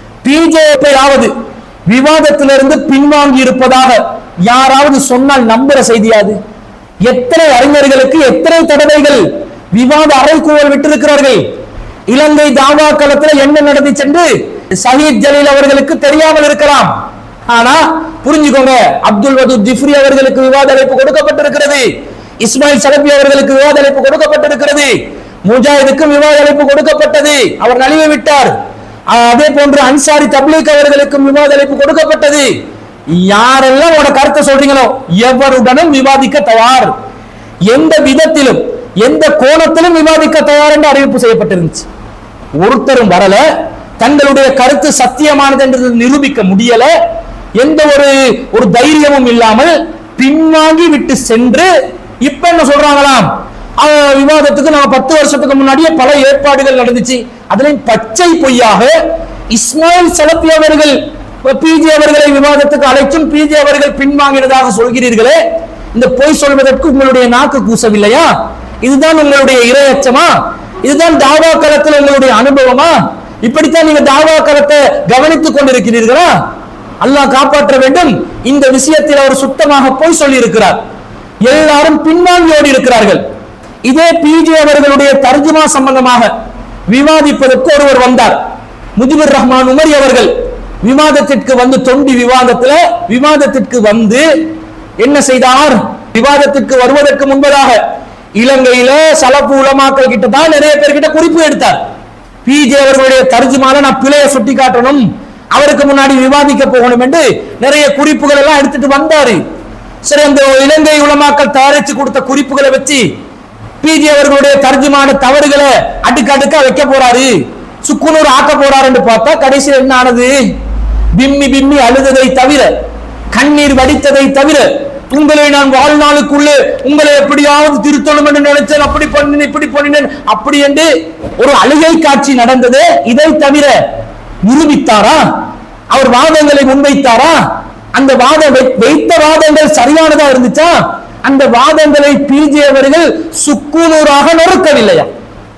பிஜேபியாவது விவாதத்திலிருந்து பின்வாங்கி இருப்பதாக யாராவது சொன்னால் நம்புற செய்தியாது எத்தனை அறிஞர்களுக்கு எத்தனை தடவைகள் விவாத அறைகூவல் விட்டிருக்கிறார்கள் இலங்கை தாவா களத்துல என்ன நடந்துச்சு என்று சஹீத் ஜலீல் அவர்களுக்கு தெரியாமல் இருக்கலாம் ஆனா புரிஞ்சுக்கோங்க அப்துல் வதூத் ஜிஃப்ரி அவர்களுக்கு விவாத அழைப்பு கொடுக்கப்பட்டிருக்கிறது இஸ்மாயில் சலபி அவர்களுக்கு விவாத அழைப்பு கொடுக்கப்பட்டிருக்கிறது முஜாஹிதுக்கும் விவாத அழைப்பு கொடுக்கப்பட்டது அவர் நழுவி விட்டார் ஆஹ் அதே போன்று அன்சாரி தப்லீக் அவர்களுக்கும் விவாத அழைப்பு கொடுக்கப்பட்டது யாரெல்லாம் உங்களோட கருத்தை சொல்றீங்களோ எவருடனும் விவாதிக்க தயார் எந்த விதத்திலும் எந்த கோணத்திலும் விவாதிக்க தயார் என்று அறிவிப்பு செய்யப்பட்டிருந்துச்சு ஒருத்தரும் வரல தங்களுடைய கருத்து சத்தியமானது என்று நிரூபிக்க முடியல எந்த ஒரு ஒரு தைரியமும் இல்லாமல் பின்வாங்கி விட்டு சென்று இப்ப என்ன சொல்றாங்களாம் ஆஹ், விவாதத்துக்கு நம்ம பத்து வருஷத்துக்கு முன்னாடியே பல ஏற்பாடுகள் நடந்துச்சு அதுலயும் பச்சை பொய்யாக இஸ்மாயில் சலப்பி அவர்கள் பிஜே அவர்களை விவாதத்துக்கு அழைச்சும் பிஜே அவர்கள் பின்வாங்கினதாக சொல்கிறீர்களே இந்த பொய் சொல்வதற்கு உங்களுடைய நாக்கு கூசவில்லையா இதுதான் உங்களுடைய இரையச்சமா இதுதான் தாவா களத்தில் உங்களுடைய அனுபவமா இப்படித்தான் நீங்க தாவா களத்தை கவனித்துக் கொண்டிருக்கிறீர்களா அல்லாஹ் காப்பாற்ற வேண்டும் இந்த விஷயத்தில் அவர் சுத்தமாக பொய் சொல்லி இருக்கிறார் எல்லாரும் பின்வாங்கி ஓடி இருக்கிறார்கள் இதே பிஜே அவர்களுடைய தர்ஜுமா சம்பந்தமாக விவாதிப்பதற்கு ஒருவர் வந்தார் முஜிபுர் ரஹ்மான் உமரி அவர்கள் விவாதத்திற்கு வந்து தொண்டி விவாதத்துல விவாதத்திற்கு வந்து என்ன செய்தார் விவாதத்திற்கு வருவதற்கு முன்பதாக இலங்கையில சலப்பு உலமாக்கள் கிட்ட தான் நிறைய பேர்கிட்ட குறிப்பு எடுத்தார் பிஜே அவர்களுடைய தர்ஜுமால நான் பிழைய சுட்டி காட்டணும் அவருக்கு முன்னாடி விவாதிக்க போகணும் என்று நிறைய குறிப்புகள் எல்லாம் எடுத்துட்டு வந்தாரு சரி அந்த இலங்கை உலமாக்கள் தயாரிச்சு கொடுத்த குறிப்புகளை வச்சு பிஜே அவர்களுடைய தர்ஜுமான தவறுகளை அடுக்கு அடுக்கா வைக்க போறாரு சுக்குநூறு ஆக்க போறாருன்னு பார்த்தா கடைசியில் என்ன ஆனது பிம்மி பிம்மி அழுததை தவிர கண்ணீர் வடித்ததை தவிர உங்களை நான் வாழ்நாளுக்குள்ளே உங்களை எப்படியாவது திருத்தணும் என்று நினைச்சேன் அப்படி பண்ணினேன் இப்படி பண்ணினேன் அப்படி என்று ஒரு அழுகை காட்சி நடந்தது இதை தவிர நிரூபித்தாரா அவர் வாதங்களை முன்வைத்தாரா அந்த வாத வை- வைத்த வாதங்கள் சரியானதா இருந்துச்சா அந்த வாதங்களை பிஜே அவர்கள் சுக்குநூறாக நொறுக்கவில்லையா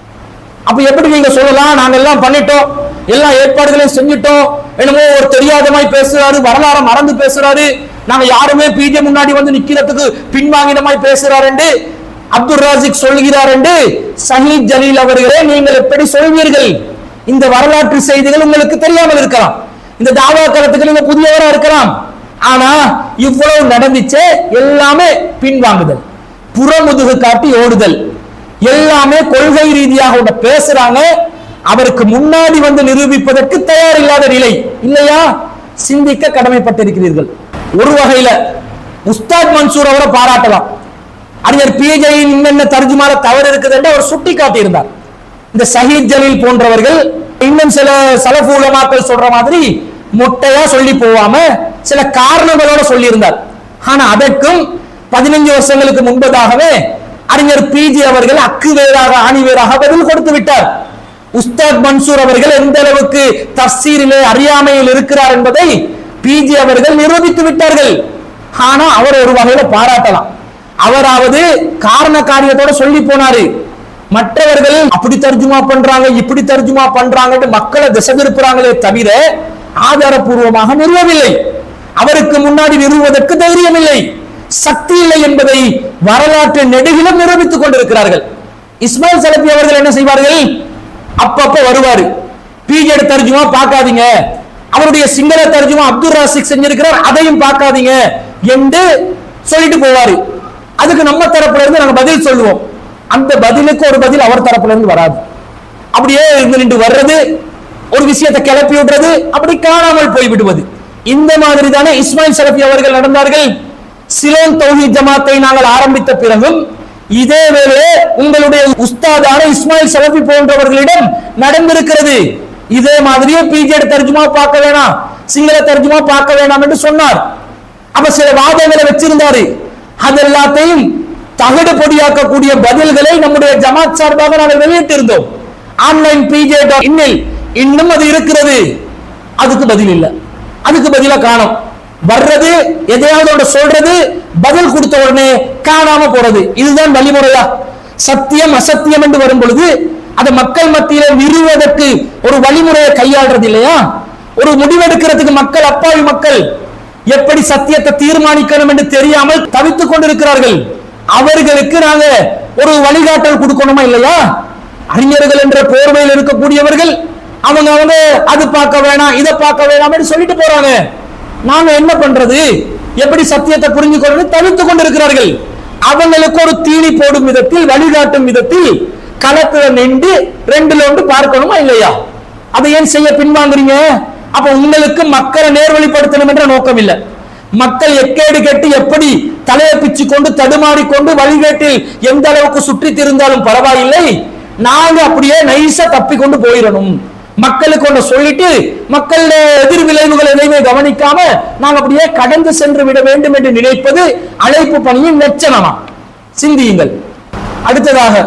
அப்ப எப்படி நீங்க சொல்லலாம் நாங்க எல்லாம் பண்ணிட்டோம் எல்லா ஏற்பாடுகளையும் செஞ்சிட்டோம் என்னமோ ஒரு தெரியாத மாதிரி பேசுறாரு வரலாறு மறந்து பேசுறாரு நாங்க யாருமே பிஜே முன்னாடி வந்து நிக்கிறதுக்கு பின்வாங்கின மாதிரி பேசுறாரு அப்துல் ராசிக் சொல்கிறார் என்று சஹீத் ஜலீல் அவர்களே நீங்கள் எப்படி சொல்வீர்கள் இந்த வரலாற்று செய்திகள் உங்களுக்கு தெரியாமல் இருக்கலாம் இந்த தாவா காலத்துக்கு நீங்க புதியவரா இருக்கலாம் ஆனா இவ்வளவு நடந்துச்சு எல்லாமே பின்வாங்குதல் புறமுதுகு காட்டி ஓடுதல் எல்லாமே கொள்கை ரீதியாக உள்ள பேசுறாங்க அவருக்கு முன்னாடி வந்து நிரூபிப்பதற்கு தயார் இல்லாத நிலை இல்லையா சிந்திக்க கடமைப்பட்டிருக்கிறீர்கள் ஒரு வகையில உஸ்தாத் மன்சூர் அவரை பாராட்டலாம் அறிஞர் பிஜையின் இன்னென்ன தர்ஜுமால தவறு இருக்குது என்று அவர் சுட்டி காட்டியிருந்தார் இந்த சஹீத் ஜலீல் போன்றவர்கள் இன்னும் சில சலஃபு உலமாக்கள் சொல்ற மாதிரி மொட்டையா சொல்லி போவாம சில காரணங்களோட சொல்லியிருந்தார் ஆனா அதற்கும் பதினஞ்சு வருஷங்களுக்கு முன்பதாகவே அறிஞர் பிஜி அவர்கள் அக்கு வேறாக ஆணி வேறாக பதில் கொடுத்து விட்டார் உஸ்தாத் மன்சூர் அவர்கள் எந்த அளவுக்கு தப்சீரிலே அறியாமையில் இருக்கிறார் என்பதை பிஜி அவர்கள் நிரூபித்து விட்டார்கள் ஆனா அவர் ஒரு வகையில பாராட்டலாம் அவராவது காரண காரியத்தோட சொல்லி போனாரு மற்றவர்கள் அப்படி தர்ஜுமா பண்றாங்க இப்படி தர்ஜுமா பண்றாங்கன்னு மக்களை திசை திருப்புறாங்களே தவிர ஆதாரபூர்வமாக நிறுவவில்லை அவருக்கு முன்னாடி நிறுவுவதற்கு தைரியம் இல்லை சக்தி இல்லை என்பதை வரலாற்று நெடுகிலும் நிரூபித்துக் கொண்டிருக்கிறார்கள் இஸ்மாயில் சலபி அவர்கள் என்ன செய்வார்கள் அப்பப்ப வருவாரு பீஜட் தர்ஜுமா பார்க்காதீங்க அவருடைய சிங்கள தர்ஜுமா அப்துல் ராசிக் செஞ்சிருக்கிறார் அதையும் பார்க்காதீங்க என்று சொல்லிட்டு போவாரு அதுக்கு நம்ம தரப்புல இருந்து நாங்க பதில் சொல்லுவோம் அந்த பதிலுக்கு ஒரு பதில் அவர் தரப்புல இருந்து வராது அப்படியே இருந்து நின்று வர்றது ஒரு விஷயத்தை கிளப்பி விடுறது அப்படி காணாமல் போய் விடுவது இந்த மாதிரி தானே இஸ்மாயில் சலபி அவர்கள் நடந்தார்கள் சிலோன் தௌஹீத் ஜமாத்தை நாங்கள் ஆரம்பித்த பிறகும் இதே வேளையே உங்களுடைய உஸ்தாதான இஸ்மாயில் சலபி போன்றவர்களிடம் நடந்திருக்கிறது இதே மாதிரியே பிஜேடி தர்ஜுமா பார்க்க வேணாம் சிங்கள தர்ஜுமா பார்க்க வேணாம் என்று சொன்னார் அப்ப சில வாதங்களை வச்சிருந்தாரு அது எல்லாத்தையும் தகடு பொடியாக்கக்கூடிய பதில்களை நம்முடைய ஜமாத் சார்பாக நாங்கள் வெளியிட்டிருந்தோம் ஆன்லைன் பிஜே இன்னில் இன்னும் அது இருக்கிறது அதுக்கு பதில் இல்லை அதுக்கு பதிலா காணும் வர்றது எதையாவது ஒன்று சொல்றது பதில் கொடுத்த உடனே காணாம போறது இதுதான் வழிமுறையா சத்தியம் அசத்தியம் என்று வரும் பொழுது அதை மக்கள் மத்தியில நிறுவதற்கு ஒரு வழிமுறையை கையாளுறது இல்லையா ஒரு முடிவெடுக்கிறதுக்கு மக்கள் அப்பாவி மக்கள் எப்படி சத்தியத்தை தீர்மானிக்கணும் என்று தெரியாமல் தவித்துக் கொண்டிருக்கிறார்கள் அவர்களுக்கு நாங்க ஒரு வழிகாட்டல் கொடுக்கணுமா இல்லையா அறிஞர்கள் என்ற போர்வையில் இருக்கக்கூடியவர்கள் அவங்க அவங்க அது பார்க்க வேணாம் இதை பார்க்க வேணாம் சொல்லிட்டு போறாங்க நாங்க என்ன பண்றது எப்படி சத்தியத்தை புரிஞ்சுக்கொண்டு தவித்துக் கொண்டிருக்கிறார்கள் அவங்களுக்கு ஒரு தீனி போடும் விதத்தில் வழிகாட்டும் விதத்தில் களத்துல நின்று ரெண்டுல ஒன்று பார்க்கணுமா இல்லையா அதை ஏன் செய்ய பின்வாங்குறீங்க அப்ப உங்களுக்கு மக்களை நேர்வழிப்படுத்தணும் என்ற நோக்கம் இல்லை மக்கள் எக்கேடு கெட்டு எப்படி தலையை பிச்சு கொண்டு தடுமாறி கொண்டு வழிகேட்டில் எந்த அளவுக்கு சுற்றி திருந்தாலும் பரவாயில்லை நாங்க அப்படியே நைஸா தப்பி கொண்டு போயிடணும் மக்களுக்கு ஒன்று சொல்லிட்டு மக்கள் எதிர் விளைவுகள் எதையுமே கவனிக்காம நாங்க அப்படியே கடந்து சென்று விட வேண்டும் என்று நினைப்பது அழைப்பு பணியின் லட்சணமா சிந்தியுங்கள் அடுத்ததாக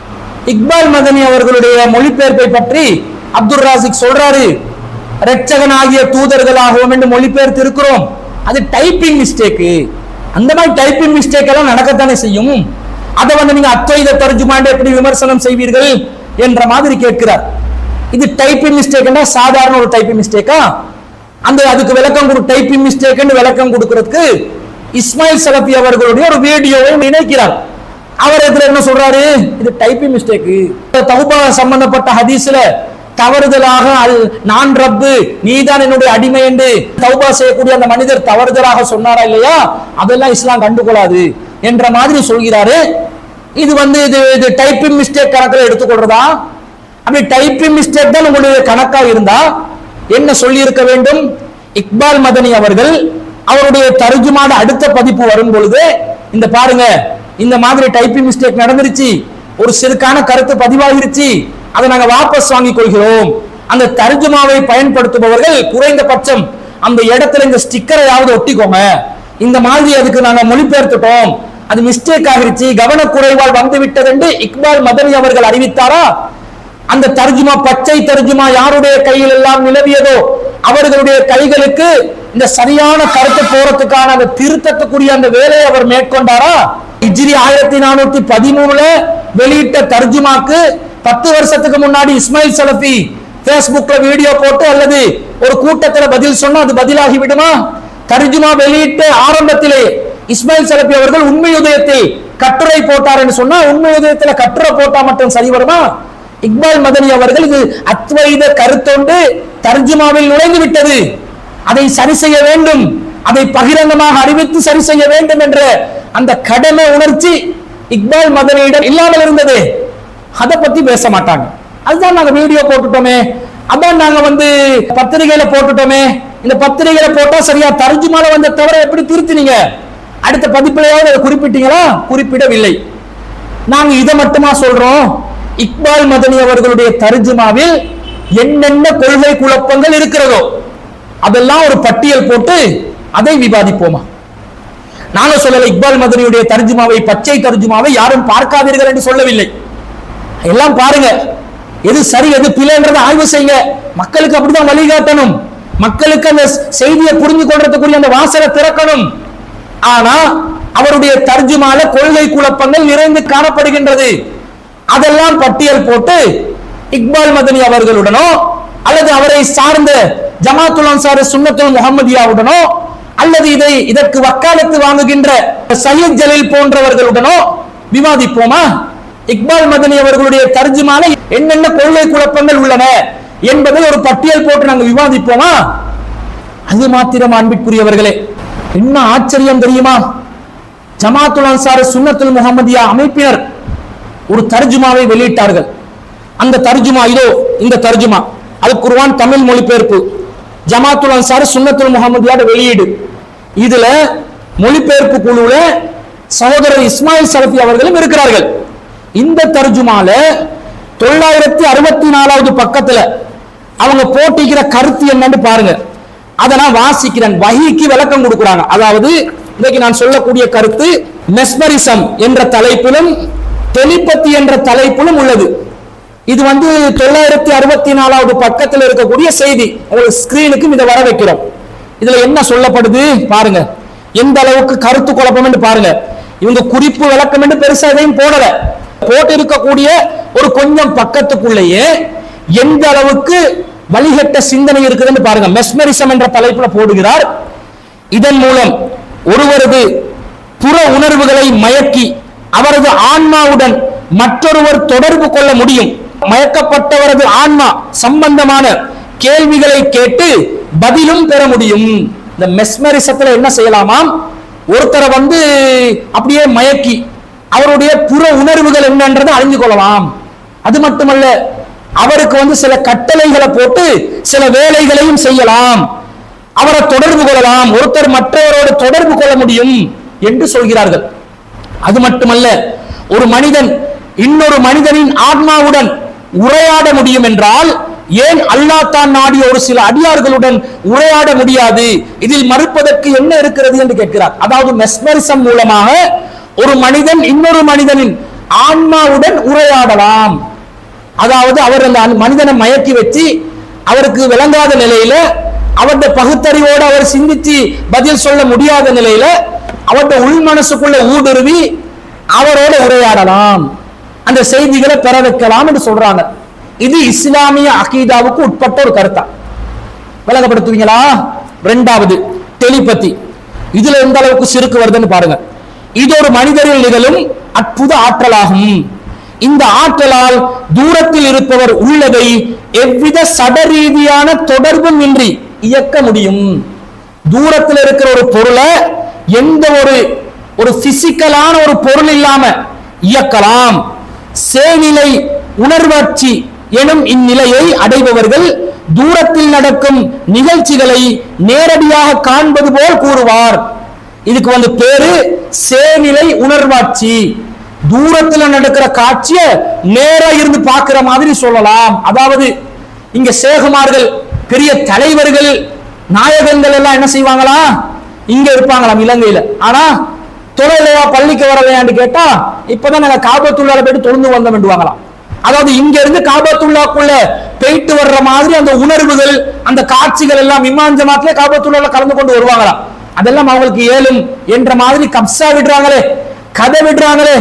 இக்பால் மதனி அவர்களுடைய மொழிபெயர்ப்பை பற்றி அப்துல் ராசிக் சொல்றாரு இரட்சகனாகிய தூதர்களாகவும் என்று மொழிபெயர்த்து இருக்கிறோம் அது டைப்பிங் மிஸ்டேக்கு அந்த மாதிரி டைப்பிங் மிஸ்டேக் எல்லாம் நடக்கத்தானே செய்யும் அதை வந்து நீங்க அத்வைத தர்ஜுமாண்டு எப்படி விமர்சனம் செய்வீர்கள் என்ற மாதிரி கேட்கிறார் இது டைப்பிங் மிஸ்டேக்னா சாதாரண ஒரு டைப்பிங் மிஸ்டேக்கா அந்த அதுக்கு விளக்கம் கொடு டைப்பிங் மிஸ்டேக்னு விளக்கம் கொடுக்கிறதுக்கு இஸ்மாயில் சலபி அவர்களுடைய ஒரு வீடியோவை இணைக்கிறார் அவர் இதுல என்ன சொல்றாரு இது டைப்பிங் மிஸ்டேக் தௌபா சம்பந்தப்பட்ட ஹதீஸ்ல தவறுதலாக அல் நான் ரப்பு நீதான் என்னுடைய அடிமை என்று தௌபா செய்யக்கூடிய அந்த மனிதர் தவறுதலாக சொன்னாரா இல்லையா அதெல்லாம் இஸ்லாம் கண்டுகொள்ளாது என்ற மாதிரி சொல்கிறாரு இது வந்து இது இது டைப்பிங் மிஸ்டேக் கணக்கில் எடுத்துக்கொள்றதா அப்படி டைப்பிங் மிஸ்டேக் தான் உங்களுடைய கணக்கா இருந்தா என்ன சொல்லி இருக்க வேண்டும் இக்பால் மதனி அவர்கள் அவருடைய தர்ஜுமான அடுத்த பதிப்பு வரும் பொழுது இந்த பாருங்க இந்த மாதிரி டைப்பிங் மிஸ்டேக் நடந்துருச்சு ஒரு சிறுக்கான கருத்து பதிவாகிருச்சு அதை நாங்க வாபஸ் வாங்கிக் கொள்கிறோம் அந்த தர்ஜுமாவை பயன்படுத்துபவர்கள் குறைந்தபட்சம் அந்த இடத்துல இந்த ஸ்டிக்கரையாவது ஒட்டிக்கோங்க இந்த மாதிரி அதுக்கு நாங்க மொழிபெயர்த்துட்டோம் அது மிஸ்டேக் ஆகிருச்சு கவனக்குறைவால் வந்து விட்டது என்று இக்பால் மதனி அவர்கள் அறிவித்தாரா அந்த தர்ஜுமா பச்சை தர்ஜுமா யாருடைய கையில் எல்லாம் நிலவியதோ அவர்களுடைய கைகளுக்கு இந்த சரியான கருத்து போறதுக்கான அந்த திருத்தத்துக்குரிய அந்த வேலையை அவர் மேற்கொண்டாரா இஜ்ரி ஆயிரத்தி நானூத்தி பதிமூணுல வெளியிட்ட தர்ஜுமாக்கு பத்து வருஷத்துக்கு முன்னாடி இஸ்மாயில் சலஃபி Facebookல வீடியோ போட்டு அல்லது ஒரு கூட்டத்துல பதில் சொன்னா அது பதிலாகி விடுமா தர்ஜுமா வெளியிட்ட ஆரம்பத்திலே இஸ்மாயில் சலஃபி அவர்கள் உண்மை உதயத்தில் கட்டுரை போட்டார்னு சொன்னா உண்மை உதயத்துல கட்டுரை போட்டா மட்டும் சரி வருமா இக்பால் மதனி அவர்கள் இது அத்வைத கருத்தொண்டு தர்ஜுமாவில் நுழைந்து விட்டது அதை சரி செய்ய வேண்டும் அதை பகிரங்கமாக அறிவித்து சரி செய்ய வேண்டும் என்ற அந்த கடமை உணர்ச்சி இக்பால் மதனியிடம் இல்லாமல் இருந்தது அதை பத்தி பேச மாட்டாங்க அதுதான் நாங்க வீடியோ போட்டுட்டோமே அதான் நாங்க வந்து பத்திரிகையில போட்டுட்டோமே இந்த பத்திரிகையில போட்டா சரியா தர்ஜுமால வந்த தவிர எப்படி திருத்தினீங்க அடுத்த பதிப்பிலையாவது அதை குறிப்பிட்டீங்களா குறிப்பிடவில்லை நாங்க இதை மட்டுமா சொல்றோம் இக்பால் மதனி அவர்களுடைய தர்ஜுமாவில் என்னென்ன கொள்கை குழப்பங்கள் இருக்கிறதோ அதெல்லாம் ஒரு பட்டியல் போட்டு அதை விவாதிப்போமா நாங்க சொல்லல இக்பால் மதனியுடைய தர்ஜுமாவை பச்சை தர்ஜுமாவை யாரும் பார்க்காதீர்கள் என்று சொல்லவில்லை எல்லாம் பாருங்க எது சரி எது பிழைன்றதை ஆய்வு செய்யுங்க மக்களுக்கு அப்படிதான் வழிகாட்டணும் மக்களுக்கு அந்த செய்தியை புரிஞ்சு கொள்றதுக்குரிய அந்த வாசலை திறக்கணும் ஆனா அவருடைய தர்ஜுமால கொள்கை குழப்பங்கள் நிறைந்து காணப்படுகின்றது அதெல்லாம் பட்டியல் போட்டு இக்பால் மதனி அவர்களுடனோ அல்லது அவரை சார்ந்த ஜமாத்துல் அன்சாரி சுன்னத்துல் முகமதியாவுடனோ அல்லது இதை இதற்கு வக்காலத்து வாங்குகின்ற சையத் ஜலீல் போன்றவர்களுடனோ விவாதிப்போமா இக்பால் மதனி அவர்களுடைய தர்ஜுமால என்னென்ன கொள்கை குழப்பங்கள் உள்ளன என்பதை ஒரு பட்டியல் போட்டு நாங்கள் விவாதிப்போமா அது மாத்திரம் அன்பிற்குரியவர்களே என்ன ஆச்சரியம் தெரியுமா ஜமாத்துல் அன்சாரி சுன்னத்துல் முகமதியா அமைப்பினர் ஒரு தர்ஜுமாவை வெளியிட்டார்கள் அந்த தர்ஜுமா இதோ இந்த தர்ஜுமா அது குர்ஆன் தமிழ் மொழிபெயர்ப்பு ஜமாத்துல் அன்சார் சுன்னத்துல் முகமதியோட வெளியீடு இதுல மொழிபெயர்ப்பு குழுவுல சகோதரர் இஸ்மாயில் சலஃபி அவர்களும் இருக்கிறார்கள் இந்த தர்ஜுமால தொள்ளாயிரத்தி அறுபத்தி நாலாவது பக்கத்துல அவங்க போட்டிக்கிற கருத்து என்னன்னு பாருங்க அதை நான் வாசிக்கிறேன் வஹிக்கு விளக்கம் கொடுக்குறாங்க அதாவது இன்னைக்கு நான் சொல்லக்கூடிய கருத்து மெஸ்மரிசம் என்ற தலைப்பிலும் டெலிபத்தி என்ற தலைப்பிலும் உள்ளது இது வந்து தொள்ளாயிரத்தி அறுபத்தி நாலாவது பக்கத்தில் இருக்கக்கூடிய செய்தி உங்களுக்கு ஸ்கிரீனுக்கும் இதை வர வைக்கிறோம் இதுல என்ன சொல்லப்படுது பாருங்க எந்த அளவுக்கு கருத்து குழப்பம் பாருங்க இவங்க குறிப்பு விளக்கம் என்று பெருசா எதையும் போடல போட்டு இருக்கக்கூடிய ஒரு கொஞ்சம் பக்கத்துக்குள்ளேயே எந்த அளவுக்கு வழிகட்ட சிந்தனை இருக்குதுன்னு பாருங்க மெஸ்மரிசம் என்ற தலைப்புல போடுகிறார் இதன் மூலம் ஒருவரது புற உணர்வுகளை மயக்கி அவரது ஆன்மாவுடன் மற்றொருவர் தொடர்பு கொள்ள முடியும் மயக்கப்பட்டவரது ஆன்மா சம்பந்தமான கேள்விகளை கேட்டு பதிலும் பெற முடியும் இந்த மெஸ்மரிசத்துல என்ன செய்யலாமாம் ஒருத்தரை வந்து அப்படியே மயக்கி அவருடைய புற உணர்வுகள் என்னன்றதை அறிந்து கொள்ளலாம் அது மட்டுமல்ல அவருக்கு வந்து சில கட்டளைகளை போட்டு சில வேலைகளையும் செய்யலாம் அவரை தொடர்பு கொள்ளலாம் ஒருத்தர் மற்றவரோடு தொடர்பு கொள்ள முடியும் என்று சொல்கிறார்கள் அது மட்டுமல்ல ஒரு மனிதன் இன்னொரு மனிதனின் ஆத்மாவுடன் உரையாட முடியும் என்றால் ஏன் அல்லாஹ் தான் நாடிய ஒரு சில அடியார்களுடன் உரையாட முடியாது இதில் மறுப்பதற்கு என்ன இருக்கிறது என்று கேட்கிறார் அதாவது மெஸ்மரிசம் மூலமாக ஒரு மனிதன் இன்னொரு மனிதனின் ஆன்மாவுடன் உரையாடலாம் அதாவது அவர் அந்த அந்த மனிதனை மயக்கி வச்சு அவருக்கு விளங்காத நிலையில அவருடைய பகுத்தறிவோடு அவர் சிந்திச்சு பதில் சொல்ல முடியாத நிலையில அவருடைய உள் மனசுக்குள்ள ஊடுருவி அவரோட உரையாடலாம் அந்த செய்திகளை பெற வைக்கலாம் என்று சொல்றாங்க இது இஸ்லாமிய அகீதாவுக்கு உட்பட்ட ஒரு கருத்தா விளங்கப்படுத்துவீங்களா ரெண்டாவது டெலிபதி இதுல எந்த அளவுக்கு சிறுக்கு வருதுன்னு பாருங்க இது ஒரு மனிதரில் நிகழும் அற்புத ஆற்றலாகும் இந்த ஆற்றலால் தூரத்தில் இருப்பவர் உள்ளதை எவ்வித சடரீதியான தொடர்பும் இன்றி இயக்க முடியும் தூரத்தில் இருக்கிற ஒரு பொருளை எந்த ஒரு ஒரு பிசிக்கலான ஒரு பொருள் இல்லாம இயக்கலாம் சேநிலை உணர்வாட்சி எனும் இந்நிலையை அடைபவர்கள் தூரத்தில் நடக்கும் நிகழ்ச்சிகளை நேரடியாக காண்பது போல் கூறுவார் இதுக்கு வந்து பேரு சேநிலை உணர்வாட்சி தூரத்துல நடக்கிற காட்சிய நேரா இருந்து பார்க்கிற மாதிரி சொல்லலாம் அதாவது இங்க சேகுமார்கள் பெரிய தலைவர்கள் நாயகங்கள் எல்லாம் என்ன செய்வாங்களா இங்க இருப்பாங்களாம் இலங்கையில ஆனா தொழிலையா பள்ளிக்கு வரலையான்னு கேட்டா இப்பதான் நாங்க காபத்துள்ளால போயிட்டு தொழுந்து வந்தோம் வேண்டுவாங்களாம் அதாவது இங்க இருந்து காபத்துள்ளாக்குள்ள போயிட்டு வர்ற மாதிரி அந்த உணர்வுகள் அந்த காட்சிகள் எல்லாம் இமான் ஜமாத்ல காபத்துள்ளால கலந்து கொண்டு வருவாங்களாம் அதெல்லாம் அவங்களுக்கு ஏலும் என்ற மாதிரி கப்சா விடுறாங்களே கதை விடுறாங்களே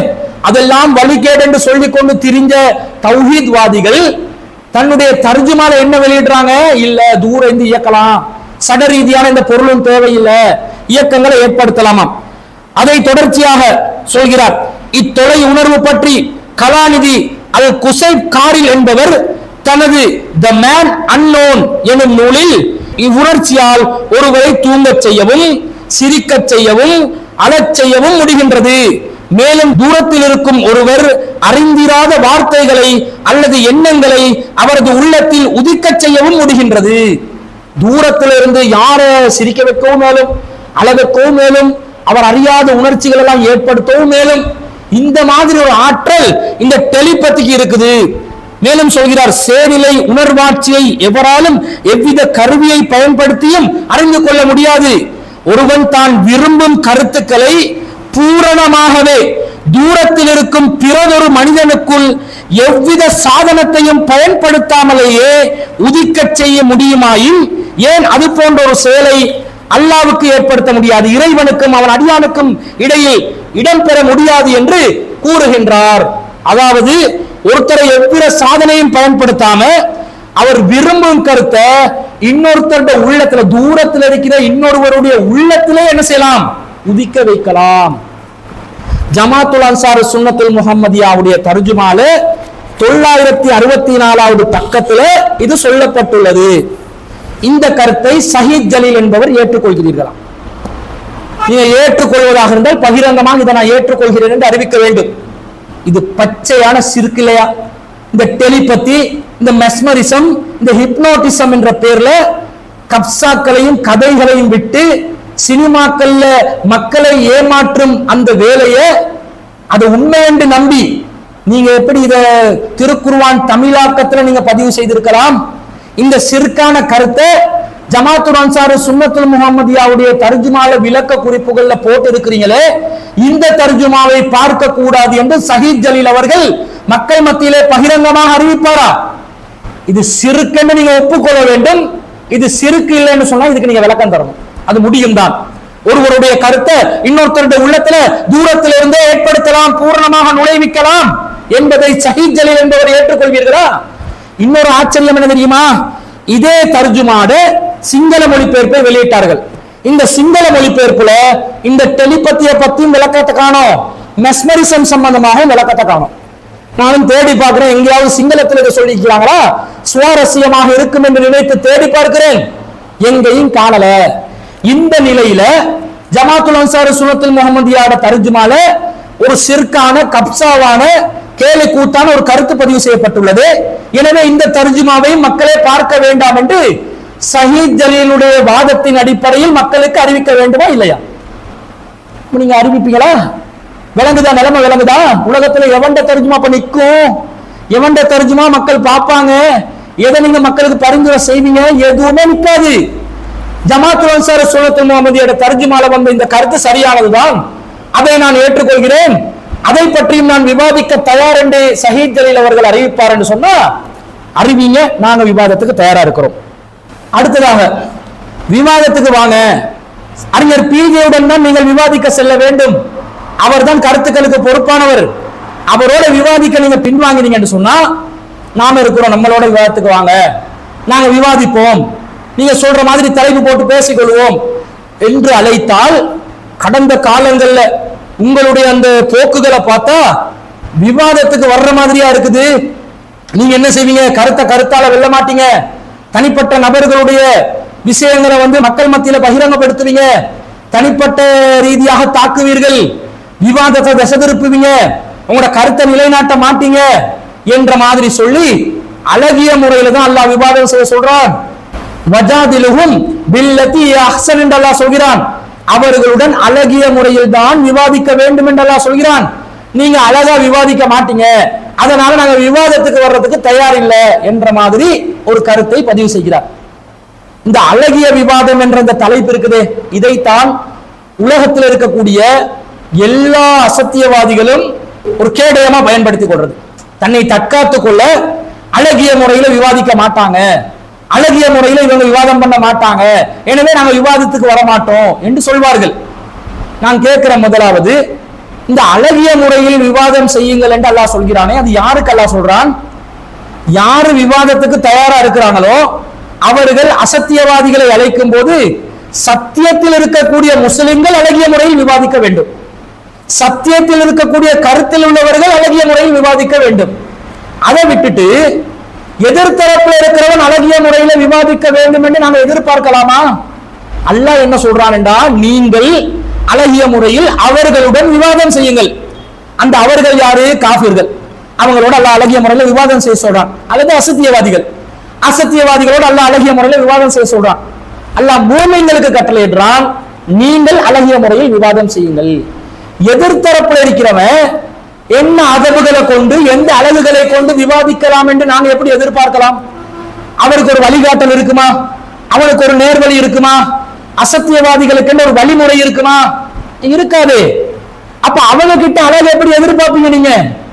அதெல்லாம் வழிகேடு என்று சொல்லிக் கொண்டு திரிஞ்ச தௌஹீத்வாதிகள் தன்னுடைய தர்ஜுமால என்ன வெளியிடுறாங்க இல்ல தூர இருந்து இயக்கலாம் சட ரீதியான இந்த பொருளும் தேவையில்லை இயக்கங்களை ஏற்படுத்தலாமாம் அதை தொடர்ச்சியாக சொல்கிறார் இத்தொலை உணர்வு பற்றி கலாநிதி அல் குசைப் காரில் என்பவர் தனது த மேன் அன்னோன் எனும் நூலில் இவ்வுணர்ச்சியால் ஒருவரை தூங்கச் செய்யவும் சிரிக்கச் செய்யவும் அழச் செய்யவும் முடிகின்றது மேலும் தூரத்தில் இருக்கும் ஒருவர் அறிந்திராத வார்த்தைகளை அல்லது எண்ணங்களை அவரது உள்ளத்தில் உதிக்கச் செய்யவும் முடிகின்றது தூரத்தில் இருந்து யாரை சிரிக்க வைக்கவும் மேலும் அழ வைக்கவும் மேலும் அவர் அறியாத உணர்ச்சிகள் எல்லாம் ஏற்படுத்தவும் மேலும் இந்த மாதிரி ஒரு ஆற்றல் இந்த டெலிபதிக்கு இருக்குது மேலும் சொல்கிறார் சேரிலை உணர்வாட்சியை எவராலும் எவ்வித கருவியை பயன்படுத்தியும் அறிந்து கொள்ள முடியாது ஒருவன் தான் விரும்பும் கருத்துக்களை பூரணமாகவே தூரத்தில் இருக்கும் பிறதொரு மனிதனுக்குள் எவ்வித சாதனத்தையும் பயன்படுத்தாமலேயே உதிக்கச் செய்ய முடியுமாயின் ஏன் அது போன்ற ஒரு செயலை அல்லாவுக்கு ஏற்படுத்த முடியாது இறைவனுக்கும் அவன் அடியானுக்கும் இடையில் இடம்பெற முடியாது என்று கூறுகின்றார் அதாவது ஒருத்தரை எவ்வித சாதனையும் பயன்படுத்தாம அவர் விரும்பும் கருத்தை இன்னொருத்தருடைய உள்ளத்துல தூரத்தில் இருக்கிற இன்னொருவருடைய உள்ளத்திலே என்ன செய்யலாம் உதிக்க வைக்கலாம் ஜமாத்துல் அன்சார் சுன்னத்துல் முஹம்மதியாவுடைய தர்ஜுமால தொள்ளாயிரத்தி அறுபத்தி நாலாவது பக்கத்துல இது சொல்லப்பட்டுள்ளது இந்த கருத்தை சஹீத் ஜலீல் என்பவர் ஏற்றுக்கொள்கிறீர்களாம் நீங்க ஏற்றுக்கொள்வதாக இருந்தால் பகிரங்கமாக இதை நான் ஏற்றுக்கொள்கிறேன் என்று அறிவிக்க வேண்டும் இது பச்சையான சிறுக்கு இல்லையா இந்த டெலிபதி இந்த மெஸ்மரிசம் இந்த ஹிப்னோட்டிசம் என்ற பேர்ல கப்சாக்களையும் கதைகளையும் விட்டு சினிமாக்கள்ல மக்களை ஏமாற்றும் அந்த வேலையை அது உண்மை என்று நம்பி நீங்க எப்படி இத திருக்குர்ஆன் தமிழாக்கத்துல நீங்க பதிவு செய்திருக்கலாம் இந்த சிற்கான கருத்தை ஜமாத்துல் அன்சாரு சுன்னத்துல் முகமதியாவுடைய தர்ஜுமால விளக்க குறிப்புகள்ல போட்டு இருக்கிறீங்களே இந்த தர்ஜுமாவை பார்க்க கூடாது என்று சஹீத் ஜலீல் அவர்கள் மக்கள் மத்தியிலே பகிரங்கமாக அறிவிப்பாரா இது சிறுக்குன்னு நீங்க ஒப்புக்கொள்ள வேண்டும் இது சிறுக்கு இல்லைன்னு சொன்னா இதுக்கு நீங்க விளக்கம் தரணும் அது முடியும் தான் ஒருவருடைய கருத்தை இன்னொருத்தருடைய உள்ளத்துல தூரத்தில் இருந்தே ஏற்படுத்தலாம் பூரணமாக நுழைவிக்கலாம் என்பதை சஹீத் ஜலீல் என்பவர் ஏற்றுக்கொள்வீர்களா இன்னொரு ஆச்சரியம் என்ன தெரியுமா இதே தர்ஜுமாட சிங்கள மொழிபெயர்ப்பை வெளியிட்டார்கள் இந்த சிங்கள மொழிபெயர்ப்புல இந்த டெலிபத்திய பத்தியும் விளக்கத்தை காணோம் மெஸ்மரிசம் சம்பந்தமாக விளக்கத்தை காணோம் நானும் தேடி பார்க்கிறேன் எங்கேயாவது சிங்களத்தில் இதை சொல்லிக்கிறாங்களா சுவாரஸ்யமாக இருக்கும் என்று நினைத்து தேடி பார்க்கிறேன் எங்கேயும் காணல இந்த நிலையில ஜமாத்துல் அன்சாரி சுனத்துல் முகமதியாட தர்ஜுமால ஒரு சிற்கான கப்சாவான கேலி கூத்தான ஒரு கருத்து பதிவு செய்யப்பட்டுள்ளது எனவே இந்த தர்ஜுமாவை மக்களே பார்க்க வேண்டாம் என்று சஹீத் ஜலீலுடைய வாதத்தின் அடிப்படையில் மக்களுக்கு அறிவிக்க வேண்டுமா இல்லையா இப்ப நீங்க அறிவிப்பீங்களா விளங்குதா நிலைமை விளங்குதா உலகத்துல எவண்ட தர்ஜுமா அப்ப நிக்கும் எவண்ட தர்ஜுமா மக்கள் பார்ப்பாங்க எதை நீங்க மக்களுக்கு பரிந்துரை செய்வீங்க எதுவுமே நிக்காது ஜமாத்துல் அன்சார் சுனத்துல் முகமதியோட தர்ஜுமால வந்த இந்த கருத்து சரியானதுதான் அதை நான் ஏற்றுக்கொள்கிறேன் அதை பற்றியும் நான் விவாதிக்க தயார் என்று சஹீத் ஜலீல் அவர்கள் அறிவிப்பார் என்று சொன்னா அறிவிங்க நாங்க விவாதத்துக்கு தயாரா இருக்கிறோம் அடுத்ததாக விவாதத்துக்கு வாங்க அறிஞர் பிஜேயுடன் தான் நீங்கள் விவாதிக்க செல்ல வேண்டும் அவர்தான் கருத்துக்களுக்கு பொறுப்பானவர் அவரோட விவாதிக்க நீங்க பின்வாங்கினீங்கன்னு சொன்னா நாம இருக்கிறோம் நம்மளோட விவாதத்துக்கு வாங்க நாங்க விவாதிப்போம் நீங்க சொல்ற மாதிரி தலைப்பு போட்டு பேசிக்கொள்வோம் என்று அழைத்தால் கடந்த காலங்கள்ல உங்களுடைய அந்த போக்குகளை பார்த்தா விவாதத்துக்கு வர்ற மாதிரியா இருக்குது நீங்க என்ன செய்வீங்க கருத்தை கருத்தால வெல்ல மாட்டீங்க தனிப்பட்ட நபர்களுடைய விஷயங்களை வந்து மக்கள் மத்தியில பகிரங்கப்படுத்துவீங்க தனிப்பட்ட ரீதியாக தாக்குவீர்கள் விவாதத்தை திசை திருப்புவீங்க உங்களோட கருத்தை நிலைநாட்ட மாட்டீங்க என்ற மாதிரி சொல்லி அழகிய முறையில தான் அல்லாஹ் விவாதம் செய்ய சொல்றான் வஜாதிலுகும் பில்லதி அஹ்சன் என்று அல்லாஹ் சொல்கிறான் அவர்களுடன் அழகிய முறையில் தான் விவாதிக்க வேண்டும் என்று அல்லாஹ் சொல்கிறான் நீங்க அழகா விவாதிக்க மாட்டீங்க அதனால நாங்க விவாதத்துக்கு வர்றதுக்கு தயார் இல்லை என்ற மாதிரி ஒரு கருத்தை பதிவு செய்கிறார் இந்த அழகிய விவாதம் என்ற இந்த தலைப்பு இருக்குது இதைத்தான் உலகத்தில் இருக்கக்கூடிய எல்லா அசத்தியவாதிகளும் ஒரு கேடயமா பயன்படுத்திக் கொள்றது தன்னை தற்காத்துக் கொள்ள அழகிய முறையில விவாதிக்க மாட்டாங்க அழகிய முறையில இவங்க விவாதம் பண்ண மாட்டாங்க எனவே நாங்க விவாதத்துக்கு வர மாட்டோம் என்று சொல்வார்கள் நான் கேட்கிற முதலாவது இந்த அழகிய முறையில் விவாதம் செய்யுங்கள் என்று அல்லாஹ் சொல்கிறானே அது யாருக்கு அல்லாஹ் சொல்றான் யாரு விவாதத்துக்கு தயாரா இருக்கிறாங்களோ அவர்கள் அசத்தியவாதிகளை அழைக்கும் போது சத்தியத்தில் இருக்கக்கூடிய முஸ்லிம்கள் அழகிய முறையில் விவாதிக்க வேண்டும் சத்தியத்தில் இருக்கக்கூடிய கருத்தில் உள்ளவர்கள் அழகிய முறையில் விவாதிக்க வேண்டும் அதை விட்டுட்டு எதிர்த்தரப்புல இருக்கிறவன் அழகிய முறையில விவாதிக்க வேண்டும் என்று நாங்கள் எதிர்பார்க்கலாமா அல்லாஹ் என்ன சொல்றான் என்றால் நீங்கள் அழகிய முறையில் அவர்களுடன் விவாதம் செய்யுங்கள் அந்த அவர்கள் யாரு காஃபிர்கள் அவங்களோட அல்லாஹ் அழகிய முறையில் விவாதம் செய்ய சொல்றான் அல்லது அசத்தியவாதிகள் அசத்தியவாதிகளோடு அல்லாஹ் அழகிய முறையில் விவாதம் செய்ய சொல்றான் அல்லாஹ் மூமிங்களுக்கு கட்டளையிடுறான் நீங்கள் அழகிய முறையில் விவாதம் செய்யுங்கள் எதிர்த்தரப்புல இருக்கிறவன் என்ன அதவுகளை கொண்டு எந்த அழகுகளை கொண்டு விவாதிக்கலாம் என்று நாங்க எப்படி எதிர்பார்க்கலாம் அவருக்கு ஒரு வழிகாட்டல் இருக்குமா அவனுக்கு ஒரு நேர்வழி இருக்குமா அசத்தியவாதிகளுக்கு ஒரு வழிமுறை இருக்குமா இருக்காது அப்ப அவங்க கிட்ட அழகு எப்படி எதிர்பார்ப்பீங்க நீங்க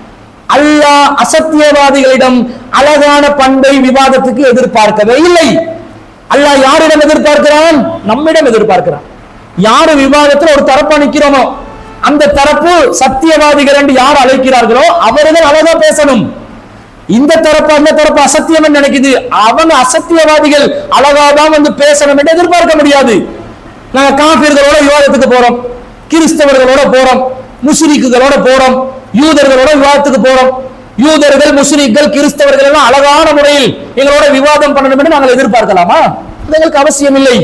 அல்லாஹ் அசத்தியவாதிகளிடம் அழகான பண்பை விவாதத்துக்கு எதிர்பார்க்கவே இல்லை அல்லாஹ் யாரிடம் எதிர்பார்க்கிறான் நம்மிடம் எதிர்பார்க்கிறான் யாரு விவாதத்துல ஒரு தரப்பா நிக்கிறோமோ அந்த தரப்பு சத்தியவாதிகள் என்று யார் அழைக்கிறார்களோ அவர்கள் அழகா பேசணும் இந்த தரப்பு அந்த தரப்பு அசத்தியம் நினைக்குது அவங்க அசத்தியவாதிகள் அழகாதான் வந்து பேசணும் என்று எதிர்பார்க்க முடியாது நாங்க காபீர்களோட விவாதத்துக்கு போறோம் கிறிஸ்தவர்களோட போறோம் முஸ்லிக்குகளோட போறோம் யூதர்களோட விவாதத்துக்கு போறோம் யூதர்கள் முஸ்லிம்கள் கிறிஸ்தவர்கள் எல்லாம் அழகான முறையில் எங்களோட விவாதம் பண்ணணும் என்று நாங்கள் எதிர்பார்க்கலாமா அது எங்களுக்கு அவசியம் இல்லை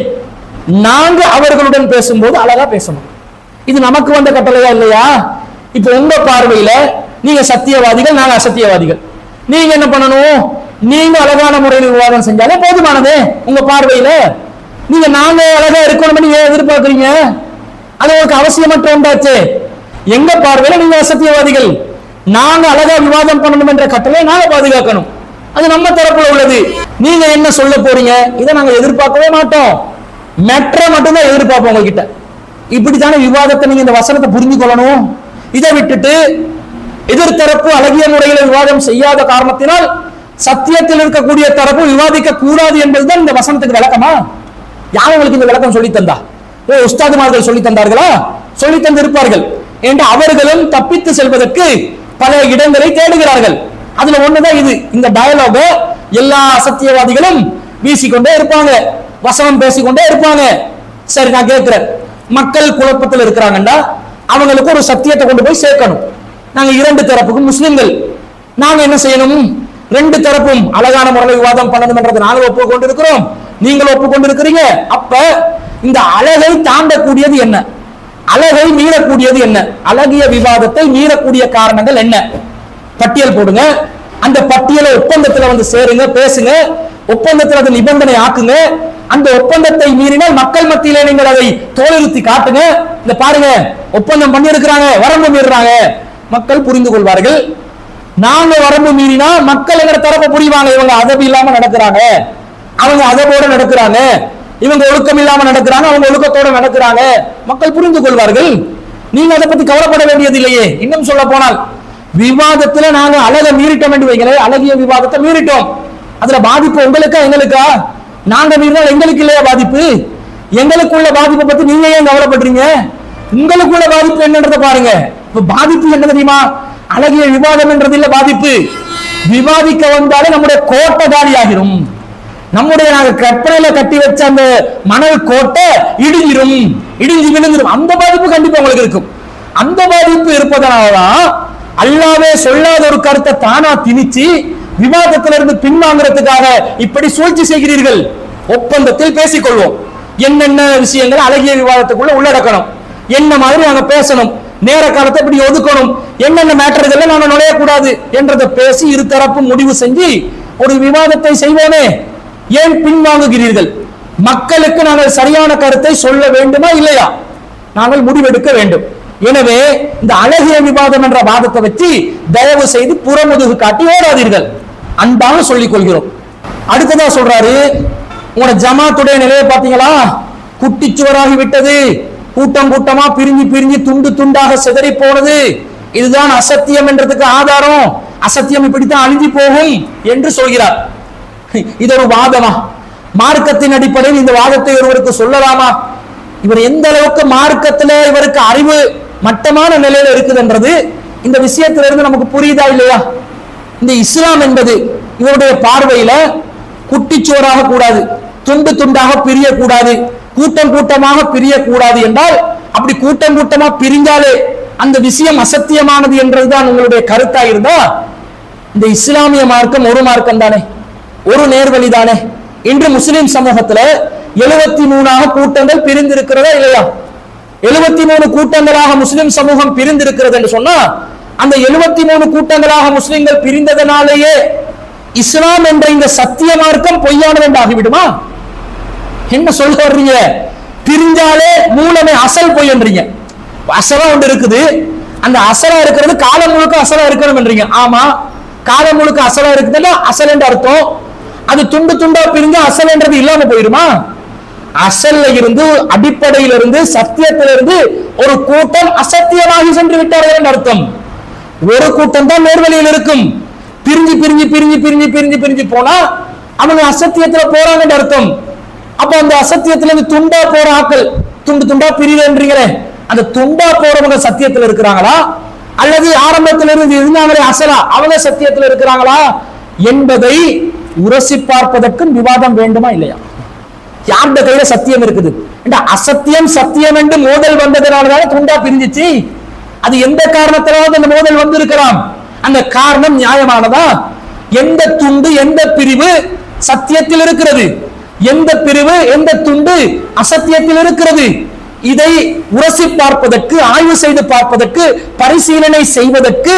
நாங்க அவர்களுடன் பேசும்போது அழகா பேசணும் இது நமக்கு வந்த கட்டளையா இல்லையா இப்ப உங்க பார்வையில நீங்க சத்தியவாதிகள் நாங்க அசத்தியவாதிகள் நீங்க என்ன பண்ணணும் நீங்க அழகான முறையில் விவாதம் செஞ்சாலே போதுமானது உங்க பார்வையில நீங்க நாங்க அழகா இருக்கணும் நீங்க எதிர்பார்க்கறீங்க அது உங்களுக்கு அவசியமற்ற ஒன்றாச்சு எங்க பார்வையில நீங்க அசத்தியவாதிகள் நாங்க அழகா விவாதம் பண்ணணும் என்ற கட்டளை நாங்க பாதுகாக்கணும் அது நம்ம தரப்புல உள்ளது நீங்க என்ன சொல்ல போறீங்க இதை நாங்க எதிர்பார்க்கவே மாட்டோம் மெட்ர மட்டும்தான் எதிர்பார்ப்போம் உங்ககிட்ட இப்படித்தானே விவாதத்தை நீங்க இந்த வசனத்தை புரிஞ்சு கொள்ளணும் இதை விட்டுட்டு எதிர்த்தரப்பு அழகிய முறையில் விவாதம் செய்யாத காரணத்தினால் சத்தியத்தில் இருக்கக்கூடிய தரப்பு விவாதிக்க கூடாது என்பதுதான் இந்த வசனத்துக்கு விளக்கமா யார் உங்களுக்கு இந்த விளக்கம் சொல்லி தந்தா ஓ உஸ்தாதுமார்கள் சொல்லி தந்தார்களா சொல்லி தந்திருப்பார்கள் என்று அவர்களும் தப்பித்து செல்வதற்கு பல இடங்களை தேடுகிறார்கள் அதுல ஒண்ணுதான் இது இந்த டயலாக எல்லா அசத்தியவாதிகளும் வீசிக்கொண்டே இருப்பாங்க வசனம் பேசிக்கொண்டே இருப்பாங்க சரி நான் கேட்கிறேன் மக்கள் குழப்பத்தில் இருக்கிறாங்கண்டா அவங்களுக்கு ஒரு சத்தியத்தை கொண்டு போய் சேர்க்கணும் நாங்க இரண்டு தரப்புக்கும் முஸ்லிம்கள் நாங்க என்ன செய்யணும் ரெண்டு தரப்பும் அழகான முறையில் விவாதம் பண்ணணும்ன்றது நாங்க ஒப்புக்கொண்டு இருக்கிறோம் நீங்கள் ஒப்புக்கொண்டு இருக்கிறீங்க அப்ப இந்த அழகை தாண்டக்கூடியது என்ன அழகை மீறக்கூடியது என்ன அழகிய விவாதத்தை மீறக்கூடிய காரணங்கள் என்ன பட்டியல் போடுங்க அந்த பட்டியலை ஒப்பந்தத்துல வந்து சேருங்க பேசுங்க ஒப்பந்தத்தில் அதை நிபந்தனை ஆக்குங்க அந்த ஒப்பந்தத்தை மீறினால் மக்கள் மத்தியிலே நீங்கள் அதை தோலுறுத்தி காட்டுங்க இந்த பாருங்க ஒப்பந்தம் பண்ணி இருக்கிறாங்க வரம்பு மீறுறாங்க மக்கள் புரிந்து கொள்வார்கள் நாங்க வரம்பு மீறினா மக்கள் எங்க தரப்ப புரிவாங்க இவங்க அதவு இல்லாம நடக்கிறாங்க அவங்க அதவோட நடக்கிறாங்க இவங்க ஒழுக்கம் இல்லாம நடக்கிறாங்க அவங்க ஒழுக்கத்தோட நடக்கிறாங்க மக்கள் புரிந்து கொள்வார்கள் நீங்க அதை பத்தி கவலைப்பட வேண்டியது இல்லையே இன்னும் சொல்ல போனால் விவாதத்துல நாங்க அழகை மீறிட்டோம் என்று வைங்களேன் அழகிய விவாதத்தை மீறிட்டோம் அதுல பாதிப்பு உங்களுக்கா எங்களுக்கா நாங்க மீறினால் எங்களுக்கு இல்லையா பாதிப்பு எங்களுக்குள்ள பாதிப்பை பத்தி நீங்க ஏன் கவலைப்படுறீங்க உங்களுக்குள்ள பாதிப்பு என்னன்றத பாருங்க இப்ப பாதிப்பு என்ன தெரியுமா அழகிய விவாதம் என்றது இல்ல பாதிப்பு விவாதிக்க வந்தாலே நம்முடைய கோட்டை காலி ஆகிரும் நம்முடைய நாங்க கற்பனையில கட்டி வச்ச அந்த மணல் கோட்டை இடிஞ்சிரும் இடிஞ்சு விழுந்துரும் அந்த பாதிப்பு கண்டிப்பா உங்களுக்கு இருக்கும் அந்த பாதிப்பு இருப்பதனாலதான் அல்லாவே சொல்லாத ஒரு கருத்தை தானா திணிச்சு விவாதத்துல இருந்து பின்வாங்குறதுக்காக இப்படி சூழ்ச்சி செய்கிறீர்கள் ஒப்பந்தத்தில் பேசிக்கொள்வோம் என்னென்ன விஷயங்கள் அழகிய விவாதத்துக்குள்ள உள்ளடக்கணும் என்ன மாதிரி நாங்க பேசணும் நேர காலத்தை இப்படி ஒதுக்கணும் என்னென்ன மேட்டர்கள்ல நாங்க நுழையக்கூடாது என்றதை பேசி இருதரப்பும் முடிவு செஞ்சு ஒரு விவாதத்தை செய்வோமே ஏன் பின்வாங்குகிறீர்கள் மக்களுக்கு நாங்கள் சரியான கருத்தை சொல்ல வேண்டுமா இல்லையா நாங்கள் முடிவெடுக்க வேண்டும் எனவே இந்த அழகிய விவாதம் என்ற வாதத்தை வச்சு தயவு செய்து புறமுதுகு காட்டி ஓடாதீர்கள் அன்பாக சொல்லிக் கொள்கிறோம் அடுத்ததா சொல்றாரு உங்களோட ஜமாத்துடைய நிலையை பாத்தீங்களா குட்டிச்சுவராகி விட்டது கூட்டம் கூட்டமா பிரிஞ்சு பிரிஞ்சு துண்டு துண்டாக சிதறி போனது இதுதான் அசத்தியம் என்றதுக்கு ஆதாரம் அசத்தியம் இப்படித்தான் அழிஞ்சு போகும் என்று சொல்கிறார் இது ஒரு வாதமா மார்க்கத்தின் அடிப்படையில் இந்த வாதத்தை ஒருவருக்கு சொல்லலாமா இவர் எந்த அளவுக்கு மார்க்கத்துல இவருக்கு அறிவு மட்டமான நிலையில இருக்குதுன்றது இந்த விஷயத்துல இருந்து நமக்கு புரியுதா இல்லையா இந்த இஸ்லாம் என்பது இவருடைய பார்வையில குட்டிச்சோறாக கூடாது துண்டு துண்டாக பிரியக்கூடாது கூட்டம் கூட்டமாக பிரியக்கூடாது என்றால் அப்படி கூட்டம் கூட்டமா பிரிஞ்சாலே அந்த விஷயம் அசத்தியமானது என்றதுதான் உங்களுடைய கருத்தா இருந்தா இந்த இஸ்லாமிய மார்க்கம் ஒரு மார்க்கம் தானே ஒரு நேர்வழி தானே இன்று முஸ்லிம் சமூகத்துல எழுபத்தி மூணாக கூட்டங்கள் பிரிந்திருக்கிறதா இல்லையா எழுபத்தி மூணு கூட்டங்களாக முஸ்லிம் சமூகம் பிரிந்திருக்கிறது என்று சொன்னா அந்த எழுபத்தி மூணு கூட்டங்களாக முஸ்லிம்கள் பிரிந்ததனாலேயே இஸ்லாம் என்ற இந்த சத்திய மார்க்கம் பொய்யானது என்று ஆகிவிடுமா என்ன சொல்ல வர்றீங்க பிரிஞ்சாலே மூலமே அசல் பொய்ன்றீங்க அசலா ஒன்று இருக்குது அந்த அசலா இருக்கிறது காலம் முழுக்க அசலா இருக்கணும்ன்றீங்க ஆமா காலம் முழுக்க அசலா இருக்குதுன்னா அசல் என்று அர்த்தம் அது துண்டு துண்டா பிரிஞ்சு அசல் என்றது இல்லாம போயிருமா அசல்ல இருந்து அடிப்படையில இருந்து சத்தியத்திலிருந்து இருந்து ஒரு கூட்டம் அசத்தியமாகி சென்று விட்டார்கள் என்று அர்த்தம் ஒரு கூட்டம் தான் நேர்வழியில் இருக்கும் பிரிஞ்சு பிரிஞ்சு பிரிஞ்சு பிரிஞ்சு பிரிஞ்சு பிரிஞ்சு போனா அவங்க அசத்தியத்துல போறாங்கன்னு அர்த்தம் அப்ப அந்த அசத்தியத்துல இருந்து துண்டா போற ஆட்கள் துண்டு துண்டா பிரிவுன்றீங்களே அந்த துண்டா போறவங்க சத்தியத்துல இருக்கிறாங்களா அல்லது ஆரம்பத்துல இருந்து இருந்தாங்களே அசலா அவங்க சத்தியத்துல இருக்கிறாங்களா என்பதை உரசி பார்ப்பதற்கும் விவாதம் வேண்டுமா இல்லையா யாருடைய கையில சத்தியம் இருக்குது இந்த அசத்தியம் சத்தியம் என்று மோதல் வந்ததுனாலதான துண்டா பிரிஞ்சிச்சு அது எந்த காரணத்திலாவது அந்த மோதல் வந்திருக்கலாம் அந்த காரணம் நியாயமானதா எந்த துண்டு எந்த பிரிவு சத்தியத்தில் இருக்கிறது எந்த பிரிவு எந்த துண்டு அசத்தியத்தில் இருக்கிறது இதை உரசி பார்ப்பதற்கு ஆய்வு செய்து பார்ப்பதற்கு பரிசீலனை செய்வதற்கு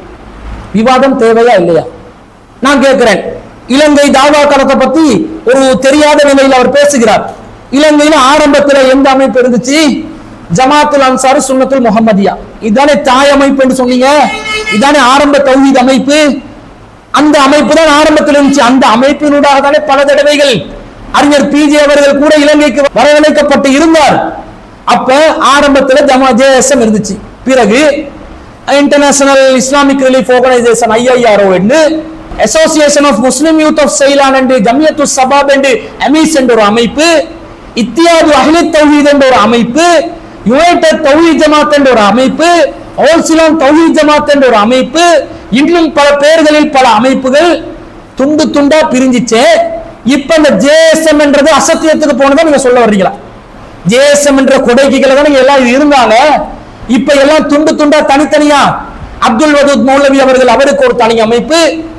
விவாதம் தேவையா இல்லையா நான் கேட்கிறேன் இலங்கை தாவா கணத்தை பத்தி ஒரு தெரியாத நிலையில் அவர் பேசுகிறார் இலங்கையில ஆரம்பத்துல எந்த அமைப்பு இருந்துச்சு ஜமாத்துல் அன்சார் சுன்னத்துல் முகமதியா இதானே தாய் அமைப்பு என்று சொன்னீங்க இதானே ஆரம்ப தௌஹீத் அமைப்பு அந்த அமைப்பு தான் ஆரம்பத்தில் இருந்துச்சு அந்த அமைப்பினூடாக தானே பல தடவைகள் அறிஞர் பிஜே அவர்கள் கூட இலங்கைக்கு வரவழைக்கப்பட்டு இருந்தார் அப்ப ஆரம்பத்துல ஜமா ஜேஎஸ்எம் இருந்துச்சு பிறகு International Islamic Relief Organisation IIRO என்று Association of Muslim Youth of Ceylon என்று ஜமியத்து சபாப் என்று அமீஸ் என்ற ஒரு அமைப்பு இத்தியாது அஹ்லி தௌஹீத் என்ற ஒரு அமைப்பு யுனைடெட் தௌஹீத் ஜமாத் என்ற ஒரு அமைப்பு ஓல்சிலான் தௌஹீத் ஜமாத் என்ற ஒரு அமைப்பு இன்னும் பல பெயர்களில் பல அமைப்புகள் துண்டு துண்டா பிரிஞ்சிச்சே இப்ப இந்த ஜேஎஸ்எம் என்றது அசத்தியத்துக்கு போனதா நீங்க சொல்ல வர்றீங்களா ஜேஎஸ்எம் என்ற கொடைக்கு கீழே தான் எல்லாம் இருந்தாங்க இப்ப எல்லாம் துண்டு துண்டா தனித்தனியா அப்துல் வதூத் மௌலவி அவர்கள் அவருக்கு ஒரு தனி அமைப்பு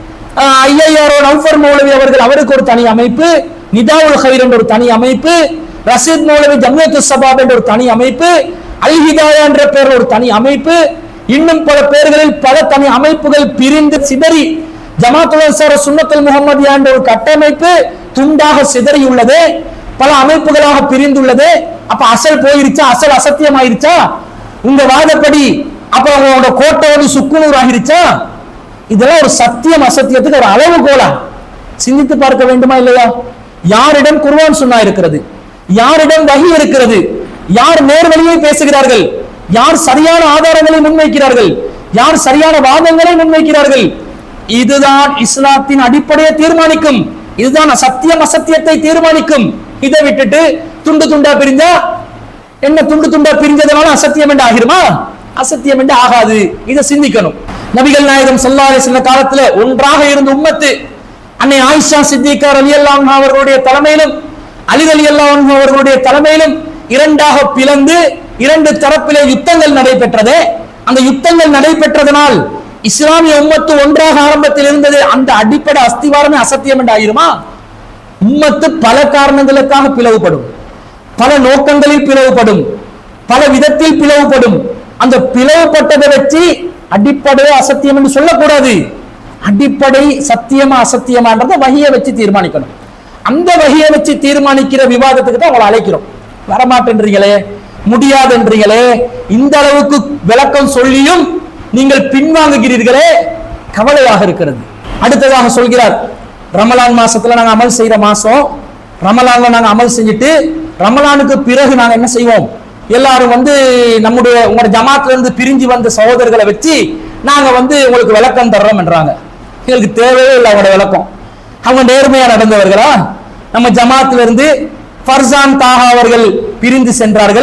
ஐஐஆர்ஓ நௌஃபர் மௌலவி அவர்கள் அவருக்கு ஒரு தனி அமைப்பு நிதாவுல் ஹைர் என்ற ஒரு தனி அமைப்பு ரஷீத் மௌலவி ஜம்யத்து சபாப் என்ற ஒரு தனி அமைப்பு அல் ஹிதாயா என்ற பெயர் ஒரு தனி அமைப்பு இன்னும் பல பெயர்களில் பல தனி அமைப்புகள் பிரிந்து சிதறி ஜமாத்துல் அன்சார் சுன்னத்துல் முகமதியா என்ற ஒரு கட்டமைப்பு துண்டாக சிதறியுள்ளது பல அமைப்புகளாக பிரிந்துள்ளது அப்ப அசல் போயிருச்சா அசல் அசத்தியம் ஆயிருச்சா உங்க வாதப்படி அப்ப உங்களோட கோட்டை வந்து சுக்குநூறு ஆகிருச்சா இதெல்லாம் ஒரு சத்தியம் அசத்தியத்துக்கு ஒரு அளவுகோலா சிந்தித்து பார்க்க வேண்டுமா இல்லையா யாரிடம் குர்ஆன் சுன்னா இருக்கிறது யாரிடம் வஹி இருக்கிறது யார் நேர்வழியை பேசுகிறார்கள் யார் சரியான ஆதாரங்களை முன்வைக்கிறார்கள் யார் சரியான வாதங்களை முன்வைக்கிறார்கள் இதுதான் இஸ்லாத்தின் அடிப்படையை தீர்மானிக்கும் இதுதான் சத்தியம் அசத்தியத்தை தீர்மானிக்கும் இதை விட்டுட்டு துண்டு துண்டா பிரிஞ்சா என்ன துண்டு துண்டா பிரிஞ்சதுனால அசத்தியம் என்று ஆகிருமா அசத்தியம் என்று ஆகாது இதை சிந்திக்கணும் நபிகள் நாயகம் ஸல்லல்லாஹு அலைஹி வஸல்லம் காலத்துல ஒன்றாக இருந்த உம்மத்து அன்னை ஆயிஷா சித்திகா ரலியல்லாஹு அன்ஹா அவர்களுடைய தலைமையிலும் அலி ரலியல்லாஹு அன்ஹு அவர்களுடைய தலைமையிலும் இரண்டாக பிளந்து இரண்டு தரப்பிலே யுத்தங்கள் நடைபெற்றது அந்த யுத்தங்கள் நடைபெற்றதனால் இஸ்லாமிய உம்மத்து ஒன்றாக ஆரம்பத்தில் இருந்தது அந்த அடிப்படை அஸ்திவாரமே அசத்தியம் என்று ஆகிருமா உம்மத்து பல காரணங்களுக்காக பிளவுபடும் பல நோக்கங்களில் பிளவுபடும் பல விதத்தில் பிளவுபடும் அந்த பிளவுபட்டதை வச்சு அடிப்படை அசத்தியம் என்று சொல்லக்கூடாது அடிப்படை சத்தியமா அசத்தியமான்றதை வகையை வச்சு தீர்மானிக்கணும் அந்த வகையை வச்சு தீர்மானிக்கிற விவாதத்துக்கு தான் உங்களை அழைக்கிறோம் வரமாட்டேன்றீங்களே முடியாதுன்றீங்களே இந்த அளவுக்கு விளக்கம் சொல்லியும் நீங்கள் பின்வாங்குகிறீர்களே கவலையாக இருக்கிறது அடுத்ததாக சொல்கிறார் ரமலான் மாசத்துல நாங்க அமல் செய்யற மாசம் ரமலான்ல நாங்க அமல் செஞ்சுட்டு ரமலானுக்கு பிறகு நாங்க என்ன செய்வோம் எல்லாரும் வந்து நம்முடைய உங்களோட ஜமாத்துல இருந்து பிரிஞ்சு வந்த சகோதரர்களை வச்சு நாங்க வந்து உங்களுக்கு விளக்கம் தர்றோம் என்றாங்க எங்களுக்கு தேவையே இல்லை அவங்களோட விளக்கம் அவங்க நேர்மையா நடந்தவர்களா நம்ம ஜமாத்துல இருந்து ஃபர்சான் தாகா அவர்கள் பிரிந்து சென்றார்கள்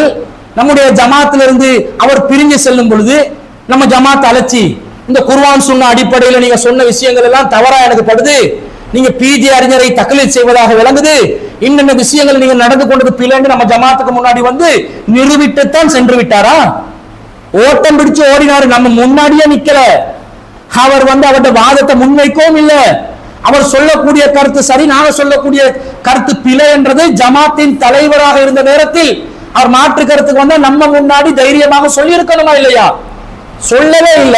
நம்முடைய ஜமாத்திலிருந்து அவர் பிரிஞ்சு செல்லும் பொழுது நம்ம ஜமாத் அழைச்சி இந்த குர்ஆன் சொன்ன அடிப்படையில் நீங்க சொன்ன விஷயங்கள் எல்லாம் தவறா எனக்கு படுது நீங்க பிஜி அறிஞரை தக்கலீல் செய்வதாக விளங்குது இன்னென்ன விஷயங்கள் நீங்க நடந்து கொண்டது பிள்ளைன்னு நம்ம ஜமாத்துக்கு முன்னாடி வந்து நிரூபித்துத்தான் சென்று விட்டாரா ஓட்டம் பிடிச்சு ஓடினாரு நம்ம முன்னாடியே நிக்கல அவர் வந்து அவருடைய வாதத்தை முன்வைக்கவும் இல்ல அவர் சொல்லக்கூடிய கருத்து சரி நாங்க சொல்லக்கூடிய கருத்து பிழை என்றது ஜமாத்தின் தலைவராக இருந்த நேரத்தில் அவர் மாற்று கருத்துக்கு வந்தா நம்ம முன்னாடி தைரியமாக சொல்லி இருக்கணுமா இல்லையா சொல்லவே இல்ல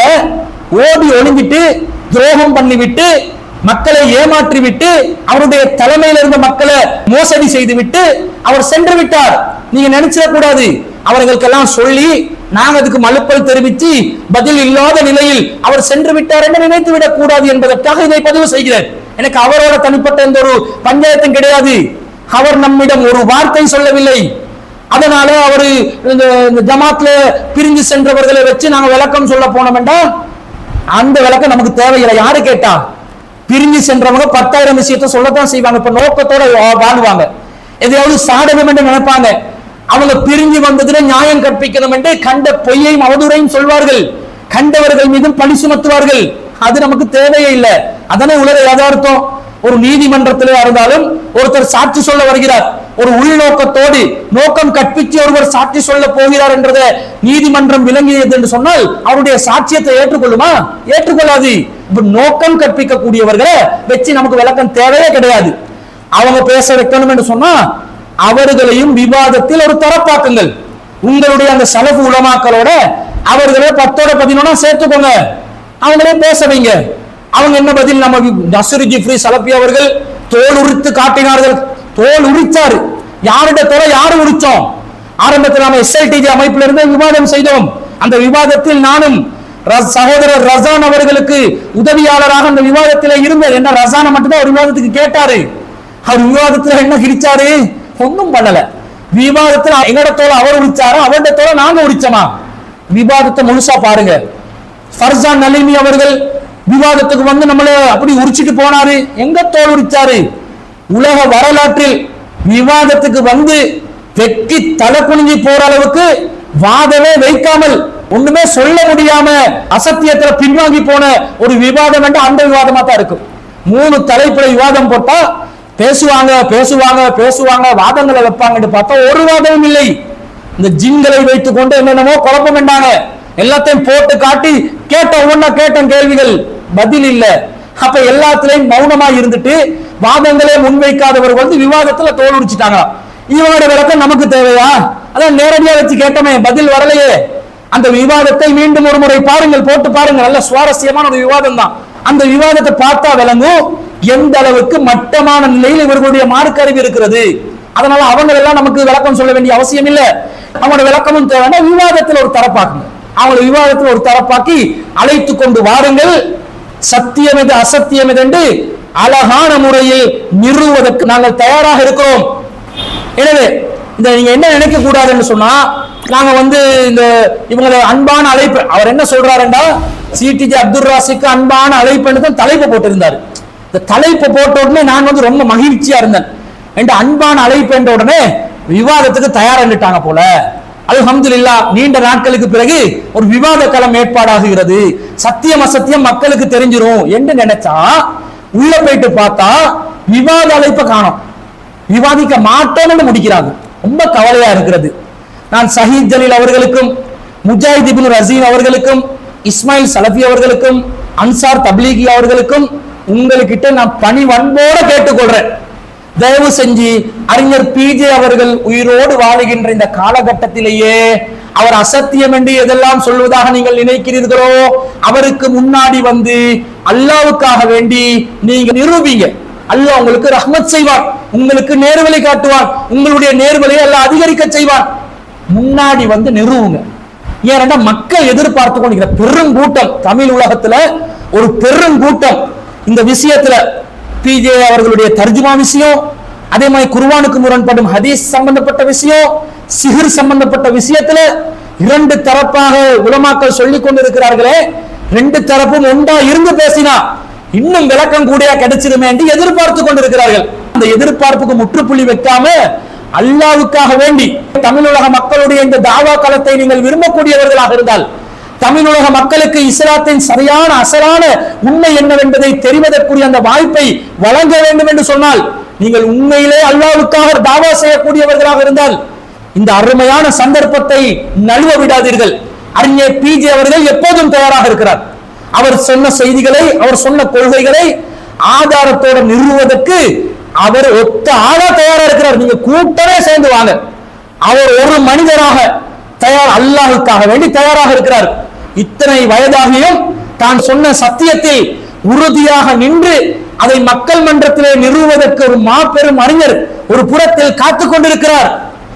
ஓடி ஒளிஞ்சிட்டு துரோகம் பண்ணிவிட்டு மக்களை ஏமாற்றி விட்டு அவருடைய தலைமையில் இருந்த மக்களை மோசடி செய்து விட்டு அவர் சென்று விட்டார் நீங்க நினைச்சிட கூடாது அவர்களுக்கெல்லாம் சொல்லி நாங்க அதுக்கு மலுப்பல் தெரிவித்து பதில் இல்லாத நிலையில் அவர் சென்று விட்டார் என்று நினைத்து விடக் கூடாது என்பதற்காக இதை பதிவு செய்கிறேன் எனக்கு அவரோட தனிப்பட்ட எந்த ஒரு பஞ்சாயத்தும் கிடையாது அவர் நம்மிடம் ஒரு வார்த்தை சொல்லவில்லை அதனால அவரு இந்த இந்த ஜமாத்ல பிரிஞ்சு சென்றவர்களை வச்சு நாங்க விளக்கம் சொல்ல போனோம் என்றால் அந்த விளக்கம் நமக்கு தேவையில்லை யாரு கேட்டா பிரிஞ்சு சென்றவங்க பத்தாயிரம் விஷயத்தை சொல்லத்தான் செய்வாங்க இப்ப நோக்கத்தோட வா- வாழ்வாங்க எதையாவது சாதகம் என்று நினைப்பாங்க அவங்க பிரிஞ்சு வந்ததுல நியாயம் கற்பிக்கணும் என்று கண்ட பொய்யையும் அவதூறையும் சொல்வார்கள் கண்டவர்கள் மீதும் பழி சுமத்துவார்கள் அது நமக்கு தேவையே இல்லை அதனே உலக யதார்த்தம் ஒரு நீதிமன்றத்திலே இருந்தாலும் ஒருத்தர் சாட்சி சொல்ல வருகிறார் ஒரு உள்நோக்கத்தோடு நோக்கம் கற்பித்து ஒருவர் சாட்சி சொல்ல போகிறார் என்றதை நீதிமன்றம் விளங்கியது என்று சொன்னால் அவருடைய சாட்சியத்தை ஏற்றுக்கொள்ளுமா ஏற்றுக்கொள்ளாது இப்ப நோக்கம் கற்பிக்கக்கூடியவர்களை வச்சு நமக்கு விளக்கம் தேவையே கிடையாது அவங்க பேச வைக்கணும் என்று சொன்னா அவர்களையும் விவாதத்தில் ஒரு தரப்பாக்குங்கள் உங்களுடைய அந்த சலஃபு உலமாக்களோட அவர்களை பத்தோட பதினொன்னா சேர்த்துக்கோங்க அவங்களே பேச வைங்க அவங்க என்ன பதில் நம்ம வி- நஸ்ரு ஜிப்ரி சலப்பி அவர்கள் தோல் உரித்து காட்டினார்கள் தோல் உரிச்சாரு யாருடைய தோலை யாரு உரிச்சோம் ஆரம்பத்தில் நாம எஸ்எல்டிஜி அமைப்பில் இருந்து விவாதம் செய்தோம் அந்த விவாதத்தில் நானும் ர- சகோதரர் ரசான் அவர்களுக்கு உதவியாளராக அந்த விவாதத்திலே இருந்தேன் என்ன ரசானை மட்டும்தான் ஒரு விவாதத்துக்கு கேட்டாரு அவர் விவாதத்துல என்ன கிழிச்சாரு ஒண்ணும் பண்ணல விவாதத்துல எங்கட தோலை அவர் உரிச்சாரு அவருடைய தோலை நாங்க உரிச்சோமா விவாதத்தை முழுசா பாருங்க ஃபர்சான் நலிமி அவர்கள் விவாதத்துக்கு வந்து நம்மள அப்படி உரிச்சிட்டு போனாரு எங்க தோல் உரிச்சாரு உலக வரலாற்றில் விவாதத்துக்கு வந்து வெக்கி தலை குனிஞ்சு போற அளவுக்கு வாதமே வைக்காமல் ஒண்ணுமே சொல்ல முடியாம அசத்தியத்துல பின்வாங்கி போன ஒரு விவாதம் என்று அந்த விவாதமா தான் இருக்கும் மூணு தலைப்புல விவாதம் போட்டா பேசுவாங்க பேசுவாங்க பேசுவாங்க வாதங்களை வைப்பாங்கன்னு பார்த்தா ஒரு வாதமும் இல்லை இந்த ஜின்களை வைத்துக் கொண்டு என்னென்னமோ குழப்பம் பண்ணாங்க எல்லாத்தையும் போட்டு காட்டி கேட்ட ஒவ்வொன்னா கேட்ட கேள்விகள் பதில் இல்ல அப்ப எல்லாத்துலயும் மௌனமா இருந்துட்டு வாதங்களே முன்வைக்காதவர் வந்து விவாதத்துல தோல் உரிச்சிட்டாங்க இவனோட விளக்கம் நமக்கு தேவையா அதான் நேரடியா வச்சு கேட்டோமே பதில் வரலையே அந்த விவாதத்தை மீண்டும் ஒரு முறை பாருங்கள் போட்டு பாருங்க நல்ல சுவாரஸ்யமான ஒரு விவாதம் தான் அந்த விவாதத்தை பார்த்தா விளங்கும் எந்த அளவுக்கு மட்டமான நிலையில் இவர்களுடைய மார்க்க அறிவு இருக்கிறது அதனால அவங்க எல்லாம் நமக்கு விளக்கம் சொல்ல வேண்டிய அவசியம் இல்ல அவங்களோட விளக்கமும் தேவைன்னா விவாதத்தில் ஒரு தரப்பாக்குங்க அவங்கள விவாதத்தில் ஒரு தரப்பாக்கி அழைத்து கொண்டு வாருங்கள் சத்தியம் எது அசத்தியம் எது என்று அழகான முறையில் நிறுவுவதற்கு நாங்கள் தயாராக இருக்கிறோம் எனவே இந்த நீங்க என்ன நினைக்க கூடாதுன்னு சொன்னா நாங்க வந்து இந்த இவங்களை அன்பான அழைப்பு அவர் என்ன சொல்றாருன்னா சிடிஜி அப்துல் ராசிக்கு அன்பான அழைப்புன்னு தான் தலைப்பு போட்டிருந்தாரு இந்த தலைப்பு போட்ட உடனே நான் வந்து ரொம்ப மகிழ்ச்சியா இருந்தேன் என்ற அன்பான அழைப்பு என்ற உடனே விவாதத்துக்கு தயாரிட்டாங்க போல அல்ஹம்துலில்லா நீண்ட நாட்களுக்கு பிறகு ஒரு விவாத களம் ஏற்பாடாகுகிறது சத்தியம் அசத்தியம் மக்களுக்கு தெரிஞ்சிரும் என்று நினைச்சா உள்ள போயிட்டு பார்த்தா விவாத அழைப்பை காணோம் விவாதிக்க மாட்டோம்னு முடிக்கிறாங்க ரொம்ப கவலையா இருக்கிறது நான் சஹீத் ஜலீல் அவர்களுக்கும் முஜாஹித் இப்னு ரசீம் அவர்களுக்கும் இஸ்மாயில் சலஃபி அவர்களுக்கும் அன்சார் தப்லீகி அவர்களுக்கும் உங்ககிட்ட நான் பணிவன்போட கேட்டுக்கொள்றேன் தயவு செஞ்சு அறிஞர் பிஜே அவர்கள் உயிரோடு வாழுகின்ற இந்த காலகட்டத்திலேயே அவர் அசத்தியம் என்று எதெல்லாம் சொல்வதாக நீங்கள் நினைக்கிறீர்களோ அவருக்கு முன்னாடி வந்து அல்லாவுக்காக வேண்டி நீங்க நிரூபிங்க அல்லாஹ் உங்களுக்கு ரஹ்மத் செய்வான் உங்களுக்கு நேர்வழி காட்டுவான் உங்களுடைய நேர்வழியை அல்லாஹ் அதிகரிக்க செய்வான் முன்னாடி வந்து நிறுவுங்க ஏன்னா மக்கள் எதிர்பார்த்து கொண்டிருக்கிற பெருங்கூட்டம் தமிழ் உலகத்துல ஒரு பெருங்கூட்டம் இந்த விஷயத்துல பிஜே அவர்களுடைய தர்ஜுமா விஷயம் அதே மாதிரி குர்ஆனுக்கு முரண்படும் ஹதீஸ் சம்பந்தப்பட்ட விஷயம் சிஹர் சம்பந்தப்பட்ட விஷயத்துல இரண்டு தரப்பாக உலமாக்கள் சொல்லிக் கொண்டிருக்கிறார்களே ரெண்டு தரப்பும் ஒன்றா இருந்து பேசினா இன்னும் விளக்கம் கூடியா கிடைச்சிருமே என்று எதிர்பார்த்து கொண்டிருக்கிறார்கள் அந்த எதிர்பார்ப்புக்கு முற்றுப்புள்ளி வைக்காம அல்லாவுக்காக வேண்டி தமிழுலக மக்களுடைய இந்த தாவா களத்தை நீங்கள் விரும்பக்கூடியவர்களாக இருந்தால் தமிழுலக மக்களுக்கு இஸ்லாத்தின் சரியான அசலான உண்மை என்னவென்பதை தெரிவதற்குரிய அந்த வாய்ப்பை வழங்க வேண்டும் என்று சொன்னால் நீங்கள் உண்மையிலே அல்லாவுக்காக தாவா செய்யக்கூடியவர்களாக இருந்தால் இந்த அருமையான சந்தர்ப்பத்தை நழுவ விடாதீர்கள் அறிஞர் பிஜே அவர்கள் எப்போதும் தயாராக இருக்கிறார் அவர் சொன்ன செய்திகளை அவர் சொன்ன கொள்கைகளை ஆதாரத்தோட நிறுவுவதற்கு அவர் ஒத்த ஆளா தயாரா இருக்கிறார் நீங்க கூட்டமே சேர்ந்து வாங்க அவர் ஒரு மனிதராக தயார் அல்லாஹுக்காக வேண்டி தயாராக இருக்கிறார் இத்தனை வயதாகியும் தான் சொன்ன சத்தியத்தில் உறுதியாக நின்று அதை மக்கள் மன்றத்திலே நிறுவுவதற்கு ஒரு மாபெரும் அறிஞர் ஒரு புறத்தில் காத்துக் கொண்டிருக்கிறார்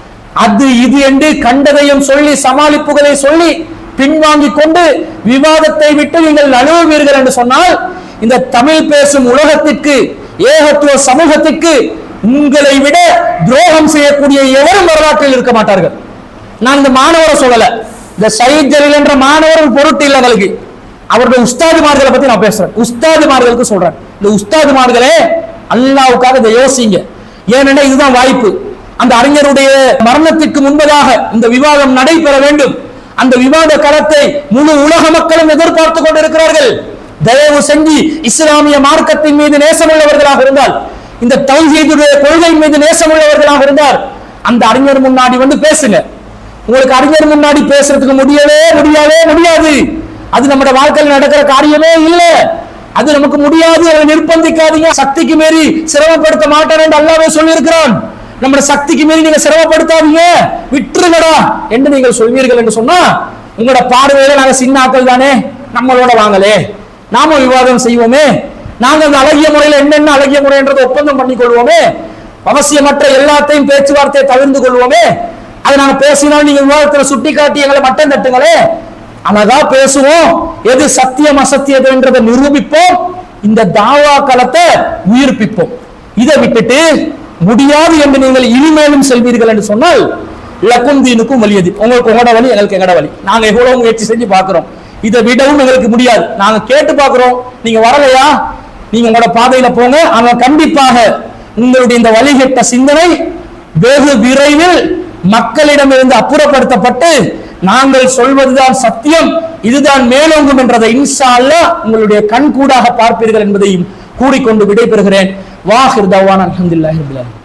அது இது என்று கண்டதையும் சொல்லி சமாளிப்புகளை சொல்லி பின்வாங்கிக் கொண்டு விவாதத்தை விட்டு நீங்கள் நழுவுவீர்கள் என்று சொன்னால் இந்த தமிழ் பேசும் உலகத்திற்கு ஏகத்துவ சமூகத்திற்கு உங்களை விட துரோகம் செய்யக்கூடிய எவரும் வரலாற்றில் இருக்க மாட்டார்கள் நான் இந்த மாணவரை சொல்லல இந்த சயீத் ஜலீல் என்ற மாணவர் ஒரு பொருட்டு இல்லை எங்களுக்கு அவருடைய உஸ்தாதுமார்களை பத்தி நான் பேசுறேன் உஸ்தாதுமார்களுக்கு சொல்றேன் இந்த உஸ்தாதுமார்களே அல்லாவுக்காக இதை யோசிங்க ஏனென்றால் இதுதான் வாய்ப்பு அந்த அறிஞருடைய மரணத்திற்கு முன்பதாக இந்த விவாதம் நடைபெற வேண்டும் அந்த விவாத களத்தை முழு உலக மக்களும் எதிர்பார்த்து கொண்டிருக்கிறார்கள் தயவு செஞ்சு இஸ்லாமிய மார்க்கத்தின் மீது நேசமுள்ளவர்களாக இருந்தால் இந்த தௌஹீதுடைய கொள்கை மீது நேசமுள்ளவர்களாக இருந்தால் அந்த அறிஞர் முன்னாடி வந்து பேசுங்க உங்களுக்கு அறிஞர் முன்னாடி பேசுறதுக்கு முடியவே முடியவே முடியாது அது நம்ம வாழ்க்கையில் நடக்கிற காரியமே இல்ல அது நமக்கு முடியாது அதை நிர்பந்திக்காதீங்க சக்திக்கு மீறி சிரமப்படுத்த மாட்டேன் என்று அல்லாவே சொல்லியிருக்கிறான் நம்ம சக்திக்கு மீறி நீங்க சிரமப்படுத்தாதீங்க விட்டுருங்கடா என்று நீங்கள் சொல்வீர்கள் என்று சொன்னா உங்களோட பார்வையில நாங்க சின்ன ஆக்கள் தானே நம்மளோட வாங்கலே நாம விவாதம் செய்வோமே நாங்க அந்த அழகிய முறையில என்னென்ன அழகிய முறைன்றதை ஒப்பந்தம் பண்ணிக் கொள்வோமே அவசியமற்ற எல்லாத்தையும் பேச்சுவார்த்தையை தவிர்த்து கொள்வோமே அதை நாங்க பேசினால் நீங்க விவாதத்துல சுட்டி காட்டி எங்களை மட்டம் தட்டுங்களே அழகா பேசுவோம் எது சத்தியம் அசத்தியது என்றதை நிரூபிப்போம் இந்த தாவா களத்தை உயிர்ப்பிப்போம் இதை விட்டுட்டு முடியாது என்று நீங்கள் இனிமேலும் செல்வீர்கள் என்று சொன்னால் லக்கும் தீனுக்கும் வலியது உங்களுக்கு உங்களோட வழி எங்களுக்கு எங்கட வழி நாங்க எவ்வளவு முயற்சி செஞ்சு பார்க்கிறோம் இதை விடவும் எங்களுக்கு முடியாது நாங்க கேட்டு பார்க்கிறோம் நீங்க வரலையா நீங்க உங்களோட பாதையில போங்க ஆனா கண்டிப்பாக உங்களுடைய இந்த வழிகெட்ட சிந்தனை வெகு விரைவில் மக்களிடமிருந்து அப்புறப்படுத்தப்பட்டு நாங்கள் சொல்வதுதான் சத்தியம் இதுதான் மேலோங்கும் என்றதை இன்ஷா அல்லாஹ் உங்களுடைய கண் கூடாக பார்ப்பீர்கள் என்பதையும் கூறிக்கொண்டு விடைபெறுகிறேன் வாஹிர் தவான் அல்ஹம்துலில்லாஹி ரபில் ஆலமீன்